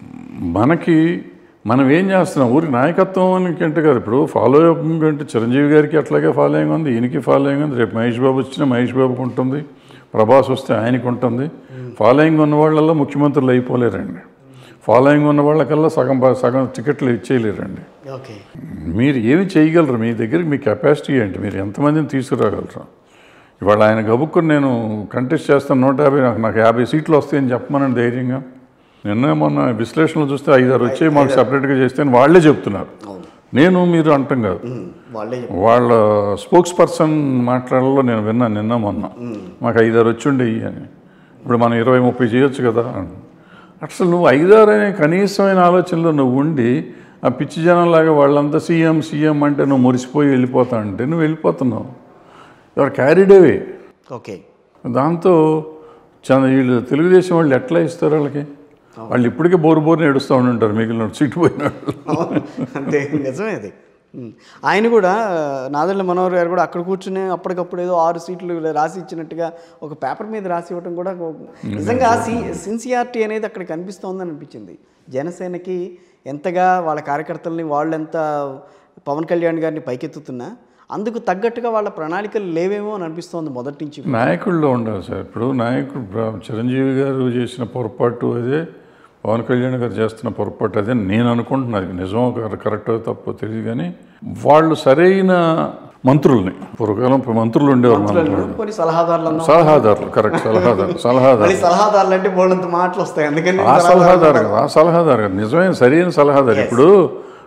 మనకి మనం ఏం చేస్తున్నాం ఊరికి నాయకత్వం అని కంటే కాదు ఇప్పుడు ఫాలోయింగ్ అంటే చిరంజీవి గారికి అట్లాగే ఫాలోయింగ్ ఉంది ఈయనకి ఫాలోయింగ్ ఉంది రేపు మహేష్ బాబు వచ్చినా మహేష్ బాబుకి ఉంటుంది ప్రభాస్ వస్తే ఆయనకి ఉంటుంది ఫాలోయింగ్ ఉన్న వాళ్ళల్లో ముఖ్యమంత్రులు అయిపోలేరండి ఫాలోయింగ్ ఉన్న వాళ్ళకల్లా సగం బ- సగం టికెట్లు ఇచ్చేయలేరండి ఓకే మీరు ఏమి చేయగలరు మీ దగ్గరికి మీ కెపాసిటీ ఏంటి మీరు ఎంతమందిని తీసుకురాగలరు ఇవాళ ఆయన గబుక్కుని నేను కంటెస్ట్ చేస్తాను నూట యాభై నాకు నాకు యాభై సీట్లు వస్తాయని చెప్పమనండి ధైర్యంగా నిన్న మొన్న విశ్లేషణలు చూస్తే ఐదారు వచ్చి మాకు సపరేట్గా చేస్తే అని వాళ్ళే చెప్తున్నారు అవును నేను మీరు అంటాం కాదు ఉమ్, వాళ్ళే చెప్పారు. వాళ్ళ స్పోక్స్ పర్సన్ మాట్లాడాలో నేను విన్నాను నిన్న మొన్న మాకు ఐదారు వచ్చుండేవి అని ఇప్పుడు మనం ఇరవై ముప్పై చేయొచ్చు కదా అసలు నువ్వు ఐదారు అనే కనీసమైన ఆలోచనలో నువ్వు ఉండి ఆ పిచ్చి జనంలాగా వాళ్ళంతా సీఎం సీఎం అంటే నువ్వు మురిసిపోయి వెళ్ళిపోతా అంటే నువ్వు వెళ్ళిపోతున్నావు ఎవరు క్యారీడేవే ఓకే దాంతో చంద్ర వీళ్ళు తెలుగుదేశం వాళ్ళు ఎట్లా ఇస్తారు వాళ్ళకి వాళ్ళు ఇప్పటికే బోరు బోరుని ఏడుస్తూ ఉంటారు మిగిలిన సీటు పోయిన వాళ్ళు అవును. అంతే నిజమే అది ఉమ్. ఆయన కూడా నాదెళ్ల మనోహర్ గారు కూడా అక్కడ కూర్చుని అప్పటికప్పుడు ఏదో ఆరు సీట్లు రాసి ఇచ్చినట్టుగా ఒక పేపర్ మీద రాసి ఇవ్వడం కూడా ఒక- నిజంగా సి సిన్సియారిటీ అనేది అక్కడ కనిపిస్తోందని అనిపించింది జనసేనకి ఎంతగా వాళ్ళ కార్యకర్తల్ని వాళ్ళు ఎంత పవన్ కళ్యాణ్ గారిని పైకెత్తుతున్నా అందుకు తగ్గట్టుగా వాళ్ళ ప్రణాళికలు లేవేమో అని అనిపిస్తోంది మొదటి నుంచి నాయకుల్లో ఉండాలి సార్ ఇప్పుడు నాయకుడు ప్ర- చిరంజీవి గారు చేసిన పొరపాటు అదే పవన్ కళ్యాణ్ గారు చేస్తున్న పొరపాటు అదే నేను అనుకుంటున్నా అది నిజమో కర- కరెక్టో తప్పో తెలియదు కానీ వాళ్ళు సరైన మంత్రుల్ని పూర్వకాలం మంత్రులు ఉండేవారు మన కొన్ని సలహాదారులు అన్నాం సలహాదారులు కరెక్ట్ సలహాదారు సలహాదారు మళ్ళీ సలహాదారులు అంటే బోల్డంత మాటలు వస్తాయి అందుకని ఆ సలహాదారు కదా ఆ సలహాదారు కదా నిజమైన సరైన సలహాదారు ఇప్పుడు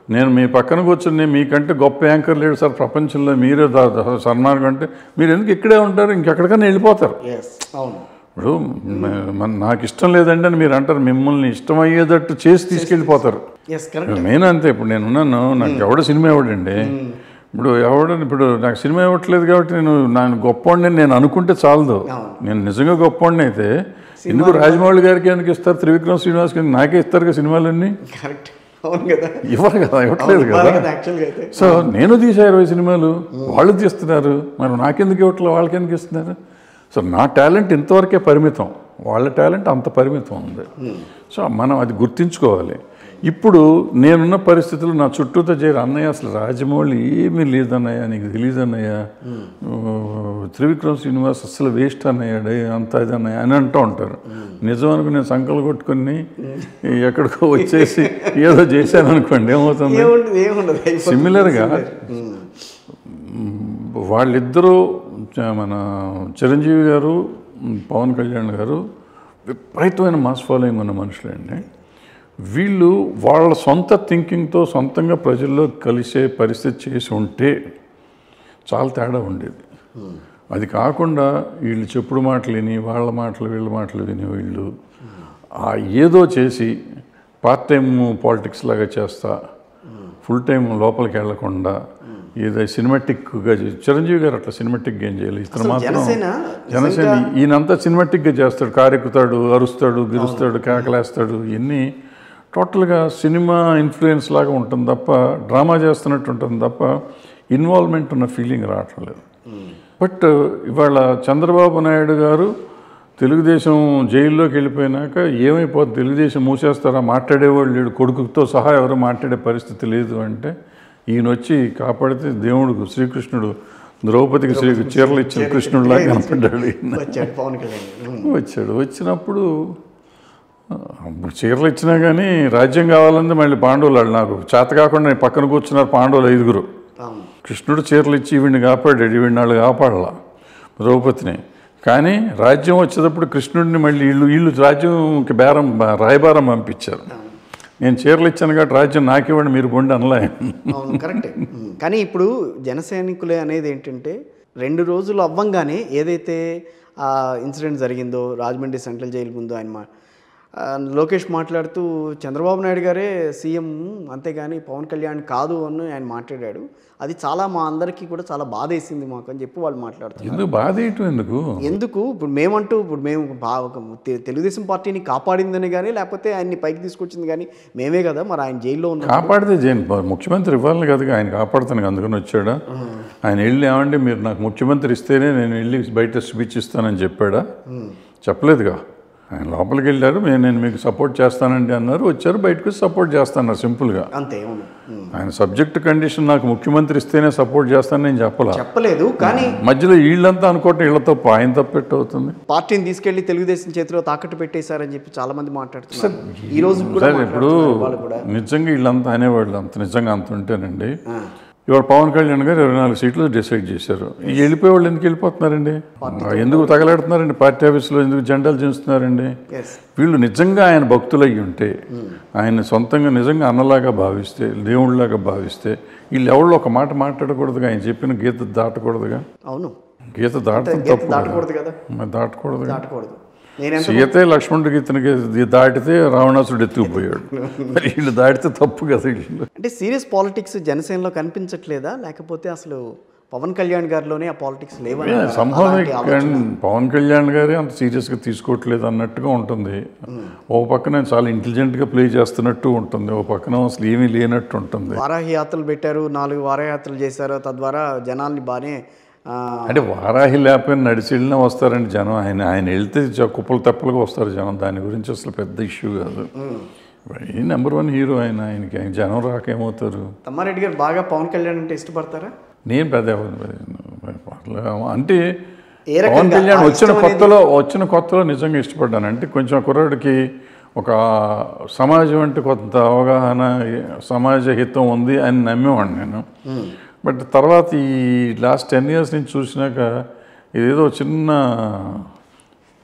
నేను మీ పక్కన కూర్చుని మీకంటే గొప్ప యాంకర్ లేడు సార్ ప్రపంచంలో మీరే దా- దా- సన్మానం అంటే మీరు ఎందుకు ఇక్కడే ఉంటారు ఇంకెక్కడికైనా వెళ్ళిపోతారు ఎస్ అవును ఇప్పుడు మ- మన నాకు ఇష్టం లేదండి అని మీరు అంటారు మిమ్మల్ని ఇష్టమయ్యేటట్టు చేసి తీసుకెళ్ళిపోతారు ఎస్ కరెక్ట్ నేను అంతే ఇప్పుడు నేను ఉన్నాను నాకు ఎవడ సినిమా ఇవ్వడండి ఇప్పుడు ఎవడ ఇప్పుడు నాకు సినిమా ఇవ్వట్లేదు కాబట్టి నేను ನಾನು గొప్పవాడిని నేను అనుకుంటే చాలదు నేను నిజంగా గొప్పవాడిని అయితే ఎందుకు రాజమౌళి గారికి ఎందుకు ఇస్తారు త్రివిక్రమ్ శ్రీనివాస్ గారికి నాకే ఇస్తారు కదా సినిమాలన్నీ కరెక్ట్ అవును కదా ఇవ్వరు కదా ఇవ్వట్లేదు కదా యాక్చువల్గా అయితే సో నేను తీసా ఇరవై సినిమాలు వాళ్ళు తీస్తున్నారు మరి నాకెందుకు ఇవ్వట్లేదు వాళ్ళకి ఎందుకు ఇస్తున్నారు సో నా టాలెంట్ ఇంతవరకే పరిమితం వాళ్ళ టాలెంట్ అంత పరిమితం ఉంది సో మనం అది గుర్తించుకోవాలి ఇప్పుడు నేనున్న పరిస్థితులు నా చుట్టూతో చేరి అన్నయ్య అసలు రాజమౌళి ఏమీ లేదన్నయ్య నీకు తెలియదు అన్నయ్య త్రివిక్రమ్ శ్రీనివాస్ అసలు వేస్ట్ అన్నయ్య డే అంత ఇది అన్నయ్య అని అంటూ ఉంటారు నిజం అనుకుని నేను సంకలు కొట్టుకొని ఎక్కడికో వచ్చేసి ఏదో చేశాను అనుకోండి ఏమవుతుంది ఏముండదు ఏముండదు అయిపోతుంది. సిమిలర్గా వాళ్ళిద్దరూ చ- మన చిరంజీవి గారు పవన్ కళ్యాణ్ గారు విపరీతమైన మాస్ ఫాలోయింగ్ ఉన్న మనుషులండి వీళ్ళు వాళ్ళ సొంత థింకింగ్తో సొంతంగా ప్రజల్లో కలిసే పరిస్థితి చేసి ఉంటే చాలా తేడా ఉండేది అది కాకుండా వీళ్ళు చెప్పుడు మాటలు విని వాళ్ళ మాటలు వీళ్ళ మాటలు విని వీళ్ళు ఆ ఏదో చేసి పార్ట్ టైం పాలిటిక్స్ లాగా చేస్తా ఫుల్ టైం లోపలికి వెళ్లకుండా ఏదో సినిమాటిక్గా చిరంజీవి గారు అట్లా సినిమాటిక్గా ఏం చేయాలి ఇతను అసలు మాత్రం జనసేన జనసేన ఈయనంతా సినిమాటిక్గా చేస్తాడు కారెక్కుతాడు అరుస్తాడు గిరుస్తాడు కేకలేస్తాడు ఇవన్నీ టోటల్గా సినిమా ఇన్ఫ్లుయెన్స్ లాగా ఉంటుంది తప్ప డ్రామా చేస్తున్నట్టు ఉంటుంది తప్ప ఇన్వాల్వ్మెంట్ ఉన్న ఫీలింగ్ రావట్లేదు బట్ ఇవాళ చంద్రబాబు నాయుడు గారు తెలుగుదేశం జైల్లోకి వెళ్ళిపోయినాక ఏమైపోతుంది తెలుగుదేశం మూసేస్తారా మాట్లాడేవాళ్ళు లేడు కొడుకుతో సహా ఎవరు మాట్లాడే పరిస్థితి లేదు అంటే ఈయన వచ్చి కాపాడితే దేవుడు శ్రీకృష్ణుడు ద్రౌపదికి శ్రీ చీరలు ఇచ్చిన కృష్ణుడిలా కనపడ్డాడు ఈయన. వచ్చాడు పవన్ కళ్యాణ్ వచ్చాడు వచ్చినప్పుడు ఆ, అప్పుడు చీరలు ఇచ్చినా కానీ రాజ్యం కావాలంటే మళ్ళీ పాండవులు వాళ్ళు నాకు చేత కాకుండా నేను పక్కన కూర్చున్నారు పాండవులు ఐదుగురు అవును కృష్ణుడు చీరలు ఇచ్చి ఈవిడిని కాపాడాడు ఈవిడిని వాళ్ళు కాపాడాల ద్రౌపదిని కానీ రాజ్యం వచ్చేటప్పుడు కృష్ణుడిని మళ్ళీ వీళ్ళు వీళ్ళు రాజ్యంకి బేరం రాయబారం పంపించారు నేను చీరలు ఇచ్చాను కాబట్టి రాజ్యం నాకివ్వండి మీరు పొండి అనలే అవును కరెక్టే కానీ ఇప్పుడు జన సైనికులే అనేది ఏంటంటే రెండు రోజులు అవ్వంగానే ఏదైతే ఆ ఇన్సిడెంట్ జరిగిందో రాజమండ్రి సెంట్రల్ జైలు ముందు ఆయన మా ఆ, లోకేష్ మాట్లాడుతూ చంద్రబాబు నాయుడు గారే సీఎం అంతేగాని పవన్ కళ్యాణ్ కాదు అని ఆయన మాట్లాడాడు అది చాలా మా అందరికీ కూడా చాలా బాధ వేసింది మాకు అని చెప్పి వాళ్ళు మాట్లాడుతున్నారు ఎందుకు బాధ వేయటం ఎందుకు ఎందుకు ఇప్పుడు మేమంటూ ఇప్పుడు మేము బా- ఒక తె- తెలుగుదేశం పార్టీని కాపాడిందని కానీ లేకపోతే ఆయన్ని పైకి తీసుకొచ్చింది కానీ మేమే కదా మరి ఆయన జైల్లో ఉన్న కాపాడితే జైన్ ముఖ్యమంత్రి ఇవ్వాలని కదా ఆయన కాపాడుతాను అందుకని వచ్చాడా ఆయన వెళ్ళి ఏమంటే మీరు నాకు ముఖ్యమంత్రి ఇస్తేనే నేను వెళ్ళి బయట స్పీచ్ ఇస్తానని చెప్పాడా చెప్పలేదుగా ఆయన లోపలికి వెళ్ళారు నేను నేను మీకు సపోర్ట్ చేస్తానండి అన్నారు వచ్చారు బయటకు సపోర్ట్ చేస్తాన్నారు సింపుల్గా అంతే అవును ఉమ్. ఆయన సబ్జెక్ట్ కండిషన్ నాకు ముఖ్యమంత్రి ఇస్తేనే సపోర్ట్ చేస్తానని నేను చెప్పలా చెప్పలేదు కానీ మధ్యలో వీళ్ళంతా అనుకోవటం వీళ్ళ తప్పు ఆయన తప్పు ఎట్ట అవుతుంది పార్టీని తీసుకెళ్లి తెలుగుదేశం చేతిలో తాకట్టు పెట్టేశారని చెప్పి చాలా మంది మాట్లాడుతున్నారు ఈ రోజు కూడా సరే ఇప్పుడు మాట్లాడుతున్నారు వాళ్ళు కూడా నిజంగా వీళ్ళంతా అనేవాళ్ళు అంత నిజంగా అంత ఉంటేనండి ఇవాళ పవన్ కళ్యాణ్ గారు ఇరవై నాలుగు సీట్లు డిసైడ్ చేశారు ఈ వెళ్ళిపోయే వాళ్ళు ఎందుకు వెళ్ళిపోతున్నారండి ఎందుకు తగలాడుతున్నారండి పార్టీ ఆఫీస్లో ఎందుకు జెండాలు చేస్తున్నారండి ఎస్ వీళ్ళు నిజంగా ఆయన భక్తులు అయ్యి ఉంటే ఆయన సొంతంగా నిజంగా అన్నలాగా భావిస్తే దేవుళ్ళలాగా భావిస్తే వీళ్ళు ఎవళ్ళు ఒక మాట మాట్లాడకూడదుగా ఆయన చెప్పిన గీత దాటకూడదుగా అవును గీత దాటడం గీత తప్పు కదా. దాటకూడదు కదా మరి దాటకూడదుగా దాటకూడదు నేనెంత సీతే లక్ష్మణుడికి ఇతనికి ఇది దాటితే రావణాసుడు ఎత్తుకుపోయాడు మరి వీళ్ళు దాటితే తప్పు కదా వీళ్ళు అంటే సీరియస్ పాలిటిక్స్ జనసేనలో కనిపించట్లేదా లేకపోతే అసలు పవన్ కళ్యాణ్ గారిలోనే ఆ పాలిటిక్స్ లేవని సంభవం పవన్ కళ్యాణ్ గారే అంత సీరియస్గా తీసుకోవట్లేదు అన్నట్టుగా ఉంటుంది ఓ పక్కన చాలా ఇంటెలిజెంట్గా ప్లే చేస్తున్నట్టు ఉంటుంది ఓ పక్కన అసలు ఏమీ లేనట్టు ఉంటుంది వారాహి యాత్రలు పెట్టారు నాలుగు వారయాత్రలు చేశారు తద్వారా జనాల్ని బాగానే ఆ, అంటే వారాహి లేకపోయినా నడిచి వెళ్ళినా వస్తారండి జనం ఆయన ఆయన వెళ్తే జ- కుప్పలు తెప్పలుగా వస్తారు జనం దాని గురించి అసలు పెద్ద ఇష్యూ కాదు ఈ నెంబర్ వన్ హీరో ఆయన ఆయనకి ఆయన జనం రాక ఏమవుతారు తమ్మారెడ్డి గారు బాగా పవన్ కళ్యాణ్ అంటే ఇష్టపడతారా నేను పెద్ద అంటే ఏ రకంగా? పవన్ కళ్యాణ్ ఆ వచ్చిన ఇష్టం అనేది- కొత్తలో వచ్చిన కొత్తలో నిజంగా ఇష్టపడ్డాను అంటే కొంచెం కుర్రాడికి ఒక సమాజం అంటే కొంత అవగాహన సమాజ హితం ఉంది అని నమ్మేవాడిని నేను బట్ తర్వాత ఈ లాస్ట్ టెన్ ఇయర్స్ నుంచి చూసినాక ఇదేదో చిన్న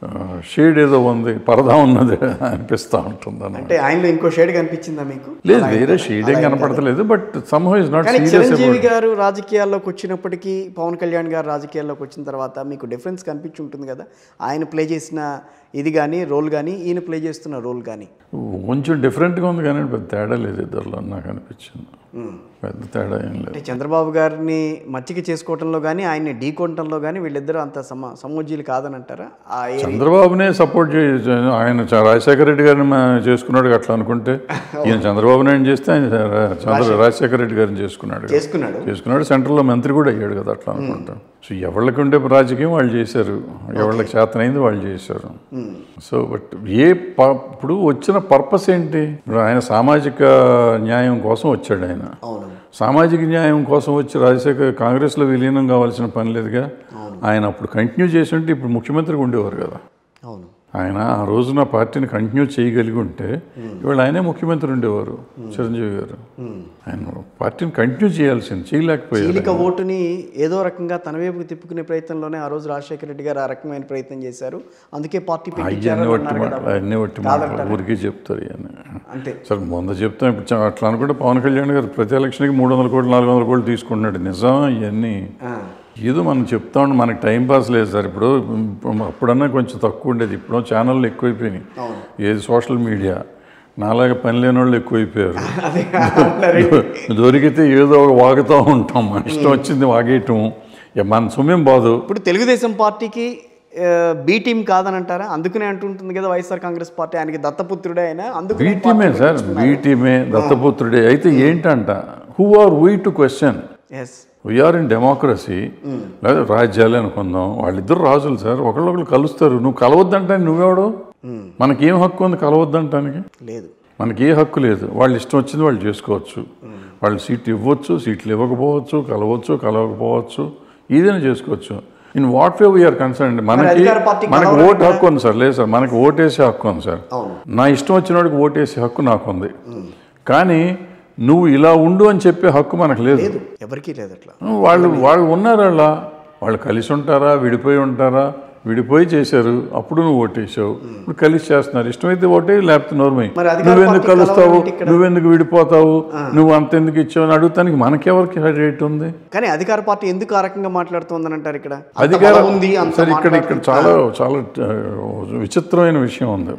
షేడ్ ఏదో ఉంది పరదా ఉన్నది అనిపిస్తూ ఉంటుంది అన్నమాట అంటే ఆయనలో ఇంకో షేడ్ కనిపించిందా మీకు లేదు వేరే షేడ్ ఏం కనపడతలేదు బట్ సమ్హౌ ఇస్ నాట్ కానీ సీరియస్ చిరంజీవి గారు రాజకీయాల్లోకి వచ్చినప్పటికీ పవన్ కళ్యాణ్ గారు రాజకీయాల్లోకి వచ్చిన తర్వాత మీకు డిఫరెన్స్ కనిపించి ఉంటుంది కదా ఆయన ప్లే చేసిన ఇది కానీ రోల్ కానీ ఈయన ప్లే చేస్తున్న రోల్ కానీ కొంచెం డిఫరెంట్గా ఉంది కానీ పెద్ద తేడా లేదు ఇద్దరిలో నాకు అనిపించింది పెద్ద తేడా ఏం లేదు అంటే చంద్రబాబు గారిని మచ్చిక చేసుకోవటంలో కానీ ఆయన్ని ఢీకొనటంలో కానీ వీళ్ళిద్దరూ అంత సమ సమోజీలు కాదని అంటారా ఆ ఏ- చంద్రబాబునే సపోర్ట్ చే ఆయన చ- రాజశేఖర రెడ్డి గారిని మా- చేసుకున్నాడు అట్లా అనుకుంటే ఈయన చంద్రబాబు నాయుడు చేస్తే ఆయన రా- చంద్ర రాజశేఖర రెడ్డి గారిని చేసుకున్నాడు కదా. చేసుకున్నాడు చేసుకున్నాడు సెంట్రల్లో మంత్రి కూడా అయ్యాడు కదా అట్లా అనుకుంటా సో ఎవరికి ఉండే రాజకీయం వాళ్ళు చేశారు ఎవరికి చేతనైంది వాళ్ళు చేశారు సో బట్ ఏ ప- ఇప్పుడు వచ్చిన పర్పస్ ఏంటి ఇప్పుడు ఆయన సామాజిక న్యాయం కోసం వచ్చాడు ఆయన అవును సామాజిక న్యాయం కోసం వచ్చి రాజశేఖర్ కాంగ్రెస్లో విలీనం కావాల్సిన పని లేదుగా ఆయన అప్పుడు కంటిన్యూ చేసి ఉంటే ఇప్పుడు ముఖ్యమంత్రిగా ఉండేవారు కదా అవును ఆయన ఆ రోజున పార్టీని కంటిన్యూ చేయగలిగి ఉంటే ఇవాళ ఆయనే ముఖ్యమంత్రి ఉండేవారు చిరంజీవి గారు ఆయన పార్టీని కంటిన్యూ చేయాల్సింది చేయలేకపోయారు చీలిక ఓటుని ఏదో రకంగా తన వైపుకి తిప్పుకునే ప్రయత్నంలోనే ఆ రోజు రాజశేఖర రెడ్డి గారు ఆ రకమైన ప్రయత్నం చేశారు అందుకే పార్టీ పెట్టించారు అవన్నీ అని వట్టి అన్నారు మాటలు కదా. అన్నీ వట్టి మాటలు ఊరికే చెప్తారు ఇవన్నీ అంతే సరే ముందు చెప్తాం ఇప్పుడు చ- అట్లా అనుకుంటే పవన్ కళ్యాణ్ గారు ప్రతి ఎలక్షన్కి మూడు వందల కోట్లు నాలుగు వందల కోట్లు తీసుకున్నాడు నిజం ఇవన్నీ ఆ, ఏదో మనం చెప్తా ఉంటే మనకి టైం పాస్ లేదు సార్ ఇప్పుడు ఇప్పుడు అప్పుడన్నా కొంచెం తక్కువ ఉండేది ఇప్పుడు ఛానళ్ళు ఎక్కువైపోయినాయి అవును. ఏది సోషల్ మీడియా నాలాగా పని లేని వాళ్ళు ఎక్కువైపోయారు అదే అన్నారు. దొరికితే ఏదో ఒక వాగుతూ ఉంటాం మన ఇష్టం వచ్చింది వాగేయటం ఇక మన సొమ్మేం బాదు ఇప్పుడు తెలుగుదేశం పార్టీకి ఆ, బి టీం కాదని అంటారా అందుకనే అంటుంటుంది కదా వైఎస్ఆర్ కాంగ్రెస్ పార్టీ ఆయనకి దత్తపుత్రుడే ఆయన అందుకనే బీటీమే సార్ బీటీమే దత్తపుత్రుడే అయితే ఏంటంట who are we to question is we are in democracy లేదా రాజ్యాలే అనుకుందాం వాళ్ళిద్దరు రాజులు సార్ ఒకళ్ళొకళ్ళు కలుస్తారు నువ్వు కలవద్దంటే నువ్వెవడు మనకేం హక్కు ఉంది కలవద్దంటానికి లేదు మనకి ఏ హక్కు లేదు వాళ్ళు ఇష్టం వచ్చింది వాళ్ళు చేసుకోవచ్చు వాళ్ళు సీట్లు ఇవ్వచ్చు సీట్లు ఇవ్వకపోవచ్చు కలవచ్చు కలవకపోవచ్చు ఏదైనా చేసుకోవచ్చు in what way we are concern మనకి అధికార పార్టీ మనకి కలవడం ఓటు హక్కు ఉంది సార్ లేదు సార్ మనకి ఓటేసే హక్కు ఉంది సార్ అవును నా ఇష్టం వచ్చిన వాడికి ఓటేసే హక్కు నాకు ఉంది కానీ నువ్వు ఇలా ఉండు అని చెప్పే హక్కు మనకు లేదు లేదు ఎవరికీ లేదు అట్లా వాళ్ళు వాళ్ళు ఉన్నారు అలా వాళ్ళు కలిసి ఉంటారా విడిపోయి ఉంటారా విడిపోయి చేశారు అప్పుడు నువ్వు ఓటేసావు ఇప్పుడు కలిసి చేస్తున్నారు ఇష్టమైతే ఓటే లేకపోతే నోర్మై మరి అధికార నువ్వెందుకు పార్టీ కలుస్తావు కలవాలంటే ఇక్కడ- నువ్వెందుకు విడిపోతావు నువ్వు అంతెందుకు ఇచ్చావు అని అడుగుతానికి మనకెవరికి రేట్ ఉంది కానీ అధికార పార్టీ ఎందుకు ఆ రకంగా మాట్లాడుతోందని అంటారు ఇక్కడ అంత అధికార బలం ఉంది అంత సరే ఇక్కడ ఇక్కడ చాలా చాలా ఆ, విచిత్రమైన విషయం ఉంది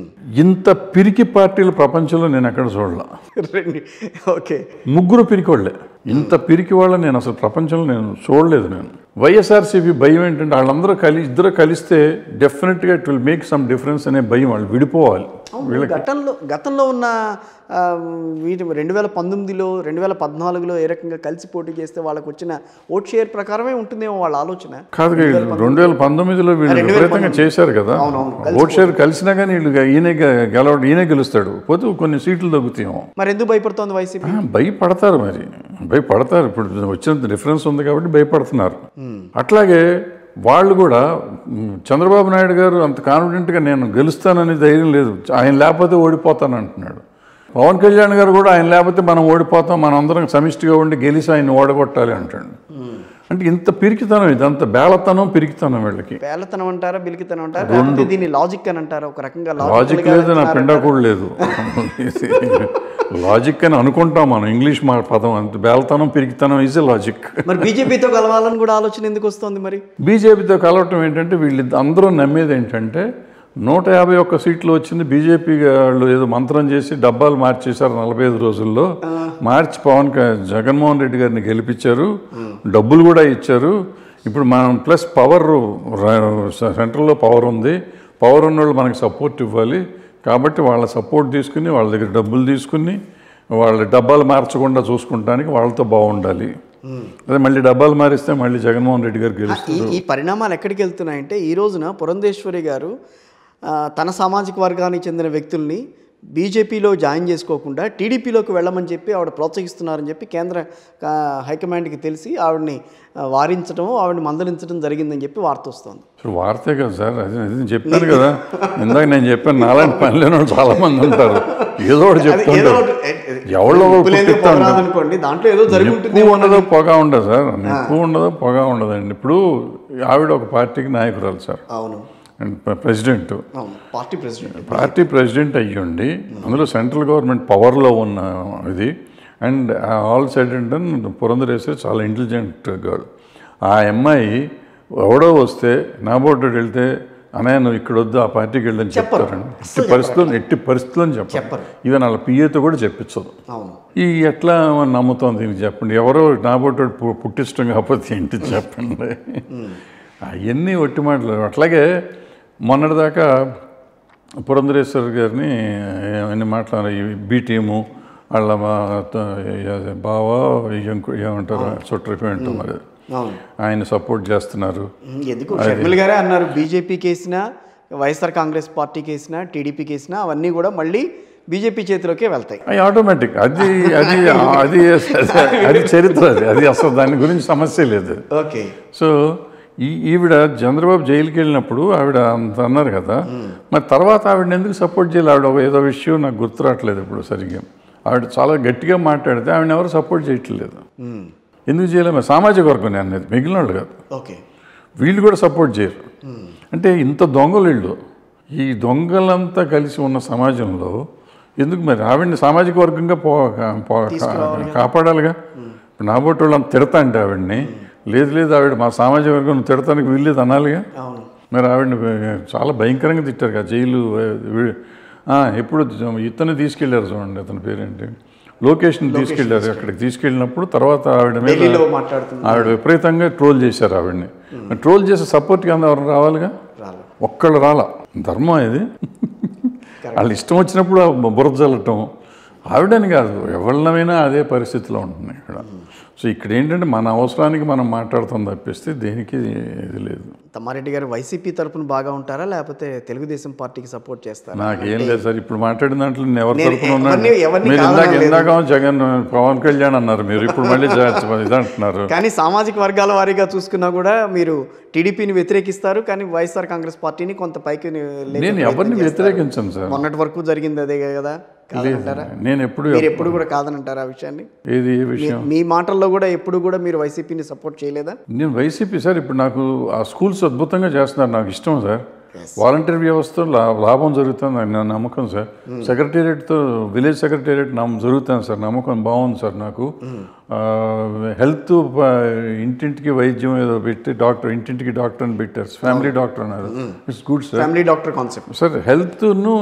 ఇంత పిరికి పార్టీలు ప్రపంచంలో నేను ఎక్కడ చూడలా రండి ఓకే ముగ్గురు పిరికోళ్ళే ఇంత పిరికి వాళ్ళని నేను అసలు ప్రపంచంలో నేను చూడలేదు నేను వైఎస్ఆర్సీపీ భయం ఏంటంటే వాళ్ళందరూ కలి ఇద్దరు కలిస్తే డెఫినెట్గా it will make some difference అనే భయం వాళ్ళు విడిపోవాలి అవును, గతంలో గతంలో ఉన్న ఆ, వీటి రెండు వేల పంతొమ్మిదిలో రెండు వేల పద్నాలుగులో ఏ రకంగా కలిసి పోటీ చేస్తే వాళ్ళకు వచ్చిన ఓట్ షేర్ ప్రకారమే ఉంటుందేమో వాళ్ళ ఆలోచన కాదు రెండు వేల పంతొమ్మిదిలో వీళ్ళు విపరీతంగా చేశారు కదా అవునవును, ఓట్ షేర్ కలిసినా కానీ వీళ్ళు ఈయన గెలవడం ఈయన గెలుస్తాడు పోతే కొన్ని సీట్లు తగ్గుతాయేమో మరి ఎందుకు భయపడుతోంది వైసీపీ ఆ, భయపడతారు మరి భయపడతారు ఇప్పుడు వచ్చిన డిఫరెన్స్ ఉంది కాబట్టి భయపడుతున్నారు అట్లాగే వాళ్ళు కూడా మ్, చంద్రబాబు నాయుడు గారు అంత కాన్ఫిడెంట్గా నేను గెలుస్తానని ధైర్యం లేదు ఆయన లేకపోతే ఓడిపోతాను అంటున్నాడు పవన్ కళ్యాణ్ గారు కూడా ఆయన లేకపోతే మనం ఓడిపోతాం మనం అందరం సమిష్టిగా ఉండి గెలిచి ఆయన ఓడగొట్టాలి అంటాడు అంటే ఇంత పిరికితనం ఇదంత బేలతనం పిరికితనం వీళ్ళకి పేలతనం అంటారా బిలికితనం అంటారా లేకపోతే దీన్ని లాజిక్ అని అంటారా ఒక రకంగా లాజిక్ గా లేదు నా వెళ్తున్నారా? పిండా కూడా లేదు లాజిక్ అని అనుకుంటాం మనం ఇంగ్లీష్ మా పదం అంత బేలతనం పిరికితనం ఈజ్ ఎ లాజిక్ మరి బీజేపీతో కలవాలని కూడా ఆలోచన ఎందుకు వస్తుంది మరి బీజేపీతో కలవటం ఏంటంటే వీళ్ళు అందరూ నమ్మేది ఏంటంటే నూట యాభై ఒక్క సీట్లు వచ్చింది బీజేపీ వాళ్ళు ఏదో మంత్రం చేసి డబ్బాలు మార్చేశారు నలభై ఐదు రోజుల్లో మార్చి పవన్ క- జగన్మోహన్ రెడ్డి గారిని గెలిపించారు డబ్బులు కూడా ఇచ్చారు ఇప్పుడు మనం ప్లస్ పవర్ సెంట్రల్లో పవర్ ఉంది పవర్ ఉన్న వాళ్ళు మనకి సపోర్ట్ ఇవ్వాలి కాబట్టి వాళ్ళ సపోర్ట్ తీసుకుని వాళ్ళ దగ్గర డబ్బులు తీసుకుని వాళ్ళ డబ్బాలు మార్చకుండా చూసుకుంటానికి వాళ్ళతో బాగుండాలి అదే మళ్ళీ డబ్బాలు మారిస్తే మళ్ళీ జగన్మోహన్ రెడ్డి గారు గెలుస్తారు ఈ ఈ పరిణామాలు ఎక్కడికి వెళ్తున్నాయంటే ఈ రోజున పురంధేశ్వరి గారు ఆ, తన సామాజిక వర్గానికి చెందిన వ్యక్తుల్ని బీజేపీలో జాయిన్ చేసుకోకుండా టీడీపీలోకి వెళ్ళమని చెప్పి ఆవిడ ప్రోత్సహిస్తున్నారని చెప్పి కేంద్ర ఆ, హైకమాండ్కి తెలిసి ఆవిడని ఆ, వారించడం ఆవిడని మందలించడం జరిగిందని చెప్పి వార్త వస్తుంది అసలు వార్తే కదా సార్ అది అది నేను చెప్పాను కదా ఇందాక నేను చెప్పాను నాలాంటి పని లేని వాళ్ళు చాలా మంది ఉంటారు ఏదో ఒకటి అది ఏదో చెప్తుంటారు ఒకటి- ఏ- ఏ- ఎవరో ఒకరు ఉప్పు లేనిదే పుట్టిస్తా పొగ ఉంటారు. రాదనుకోండి దాంట్లో ఏదో జరిగి ఉంటుంది ఎక్కువ ఉండదు పొగ ఉండదు సార్ ఎక్కువ ఉండదు పొగ ఉండదండి ఇప్పుడు ఆవిడ ఒక పార్టీకి నాయకురాలు సార్ అవును అండ్ ప్రెసిడెంట్ అవును పార్టీ ప్రెసిడెంట్ పార్టీ ప్రెసిడెంట్ అయ్యుండి అందులో సెంట్రల్ గవర్నమెంట్ పవర్లో ఉన్న ఇది and all side and Purandeswari చాలా ఇంటెలిజెంట్ గర్ల్ ఆ అమ్మాయి ఎవడో వస్తే నా బోర్డు వెళ్తే అన్నయ్య నువ్వు ఇక్కడ వద్దు ఆ పార్టీకి వెళ్ళని చెప్పరు. చెప్తారండి ఎట్టి పరిస్థితుల్లో ఎట్టి పరిస్థితుల్లో చెప్పరు చెప్పరు. ఈవెన్ వాళ్ళ పిఏతో కూడా చెప్పించదు అవును ఈ ఎట్లా మనం నమ్ముతాం దీనికి చెప్పండి ఎవరో నా బోర్డు పు- పుట్టిష్టం కాకపోతే ఏంటి చెప్పండి అవన్నీ ఒట్టి మాటలు అట్లాగే మొన్నటిదాకా పురంధరేశ్వర్ గారిని అన్ని మాట్లాడారు ఈ బీ టీము వాళ్ళ మా త- ఏ- బావ ఇంకో ఏమంటారు చుట్టరిపి అంటాం మరి అవును ఆయన సపోర్ట్ చేస్తున్నారు ఉమ్, ఎందుకు షర్మిల గారే అన్నారు బీజేపీకి వేసిన వైఎస్ఆర్ కాంగ్రెస్ పార్టీకి వేసిన టీడీపీకి వేసిన అవన్నీ కూడా మళ్ళీ బీజేపీ చేతిలోకే వెళ్తాయి అవి ఆటోమేటిక్ అది అది అది అది చరిత్ర అది అది అసలు దాని గురించి సమస్య లేదు ఓకే సో ఈ ఈవిడ చంద్రబాబు జైలుకి వెళ్ళినప్పుడు ఆవిడ అంత అన్నారు కదా మరి తర్వాత ఆవిడని ఎందుకు సపోర్ట్ చేయాలి ఆవిడ ఒక ఏదో విషయం నాకు గుర్తు రావట్లేదు ఇప్పుడు సరిగ్గా ఆవిడ చాలా గట్టిగా మాట్లాడితే ఆవిడ ఎవరు సపోర్ట్ చేయట్లేదు ఉమ్, ఎందుకు చేయలేదు మరి సామాజిక వర్గం నేను అనేది మిగిలిన వాళ్ళు కాదు ఓకే వీళ్ళు కూడా సపోర్ట్ చేయరు అంటే ఇంత దొంగలు వీళ్ళు ఈ దొంగలంతా కలిసి ఉన్న సమాజంలో ఎందుకు మరి ఆవిడని సామాజిక వర్గంగా పో పో- కాపాడాలిగా ఇప్పుడు నా బోటి వాళ్ళు అంత తిడతా అంటే ఆవిడని లేదు లేదు ఆవిడ మా సామాజిక వర్గం నువ్వు తిడతానికి వీల్లేదు అనాలిగా అవును మరి ఆవిడని చాలా భయంకరంగా తిట్టారు కదా జైలు వీ- ఆ, ఎప్పుడు ఇతను తీసుకెళ్లారు చూడండి అతని పేరేంటి లోకేష్ని తీసుకెళ్లారు అక్కడికి తీసుకెళ్ళినప్పుడు తర్వాత ఆవిడ మీద ఢిల్లీలో మాట్లాడుతున్నా ఆవిడ విపరీతంగా ట్రోల్ చేశారు ఆవిడని ట్రోల్ చేసే సపోర్ట్ కింద ఎవరు రావాలిగా రాలేదు ఒక్కళ్ళు రాలా ధర్మం ఇది వాళ్ళు ఇష్టం వచ్చినప్పుడు బురద చల్లటం ఆవిడని కాదు ఎవరినైనా అదే పరిస్థితిలో ఉంటున్నాయి ఇక్కడ సో ఇక్కడ ఏంటంటే మన అవసరానికి మనం మాట్లాడుతాం తప్పిస్తే దేనికి ఇది లేదు తమ్మారెడ్డి గారు వైసీపీ తరపున బాగా ఉంటారా లేకపోతే తెలుగుదేశం పార్టీకి సపోర్ట్ చేస్తారా నాకేం లేదు సార్ ఇప్పుడు మాట్లాడిన దాంట్లో నేను ఎవరి నేను తరపున ఉన్నాను ఎవరిని- ఎవరిని మీరు ఇందాక కాదనలేదు. ఇందాక జగన్ పవన్ కళ్యాణ్ అన్నారు మీరు ఇప్పుడు మళ్ళీ జ- ఇది అంటున్నారు కానీ సామాజిక వర్గాల వారీగా చూసుకున్నా కూడా మీరు టీడీపీని వ్యతిరేకిస్తారు కానీ వైఎస్ఆర్ కాంగ్రెస్ పార్టీని కొంత పైకి లేపే నేను ఎవరిని ప్రయత్నం చేస్తారు. వ్యతిరేకించను సార్ మొన్నటి వరకు జరిగింది అదే కదా కాదంటారా నేను ఎప్పుడు మీరు ఎప్పుడు కూడా కాదనంటారా ఆ విషయాన్ని ఏది ఏ విషయం మీ మాటల్లో కూడా ఎప్పుడు కూడా మీరు వైసీపీని సపోర్ట్ చేయలేదా నేను వైసీపీ సార్ ఇప్పుడు నాకు ఆ స్కూల్స్ అద్భుతంగా చేస్తున్నారు నాకు ఇష్టం సార్ వాలంటీర్ వ్యవస్థ లా- లాభం జరుగుతుంది అని నా నమ్మకం సార్ సెక్రటేరియట్తో విలేజ్ సెక్రటేరియట్ నా జరుగుతుంది సార్ నమ్మకం బాగుంది సార్ నాకు ఆ, హెల్త్ ప- ఇంటింటికి వైద్యం ఏదో పెట్టి డాక్టర్ ఇంటింటికి డాక్టర్ అని పెట్టారు ఫ్యామిలీ డాక్టర్ అన్నారు it's good sir family doctor concept sir హెల్త్ను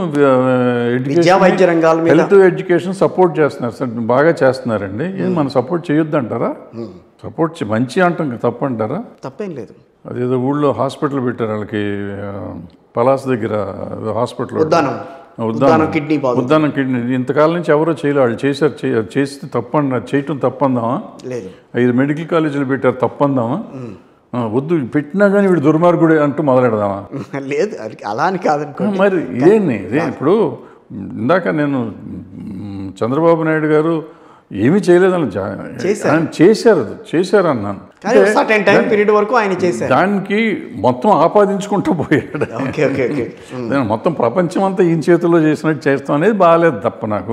విద్యా వైద్య రంగాల మీద హెల్త్ ఎడ్యుకేషన్ సపోర్ట్ చేస్తున్నారు సార్ బాగా చేస్తున్నారండి ఏం మనం సపోర్ట్ చేయొద్దు అంటారా సపోర్ట్ చే- మంచి అంటాం కదా, తప్పు అంటారా తప్పేం లేదు అదేదో ఊళ్ళో హాస్పిటల్ పెట్టారు వాళ్ళకి ఆ, పలాస్ దగ్గర ఏదో హాస్పిటల్ ఉద్దానం ఉద్దానం కిడ్నీ బాగు ఉద్దానం కిడ్నీ ఇంతకాలం నుంచి ఎవరో చేయలేదు వాళ్ళు చేశారు చేయ- చేస్తే తప్పండి చేయటం తప్పందామా లేదు ఐదు మెడికల్ కాలేజీలు పెట్టారు తప్పందామా ఆ, వద్దు పెట్టినా కానీ వీడు దుర్మార్గుడే అంటూ మొదలెడదామా లేదు అది అలా అని కాదనుకో మరి ఇదేంటి ఇదే ఇప్పుడు ఇందాక నేను మ్, చంద్రబాబు నాయుడు గారు ఏమీ చేయలేదని జా- ఆయన చేశారు చేశారు అన్నాను కానీ సర్టెన్ టైం పీరియడ్ వరకు ఆయన చేశారు దానికి మొత్తం ఆపాదించుకుంటూ పోయాడు ఓకే ఓకే ఓకే నేను మొత్తం ప్రపంచం అంతా ఈయన చేతుల్లో చేసినట్టు చేస్తాం అనేది బాగాలేదు తప్ప నాకు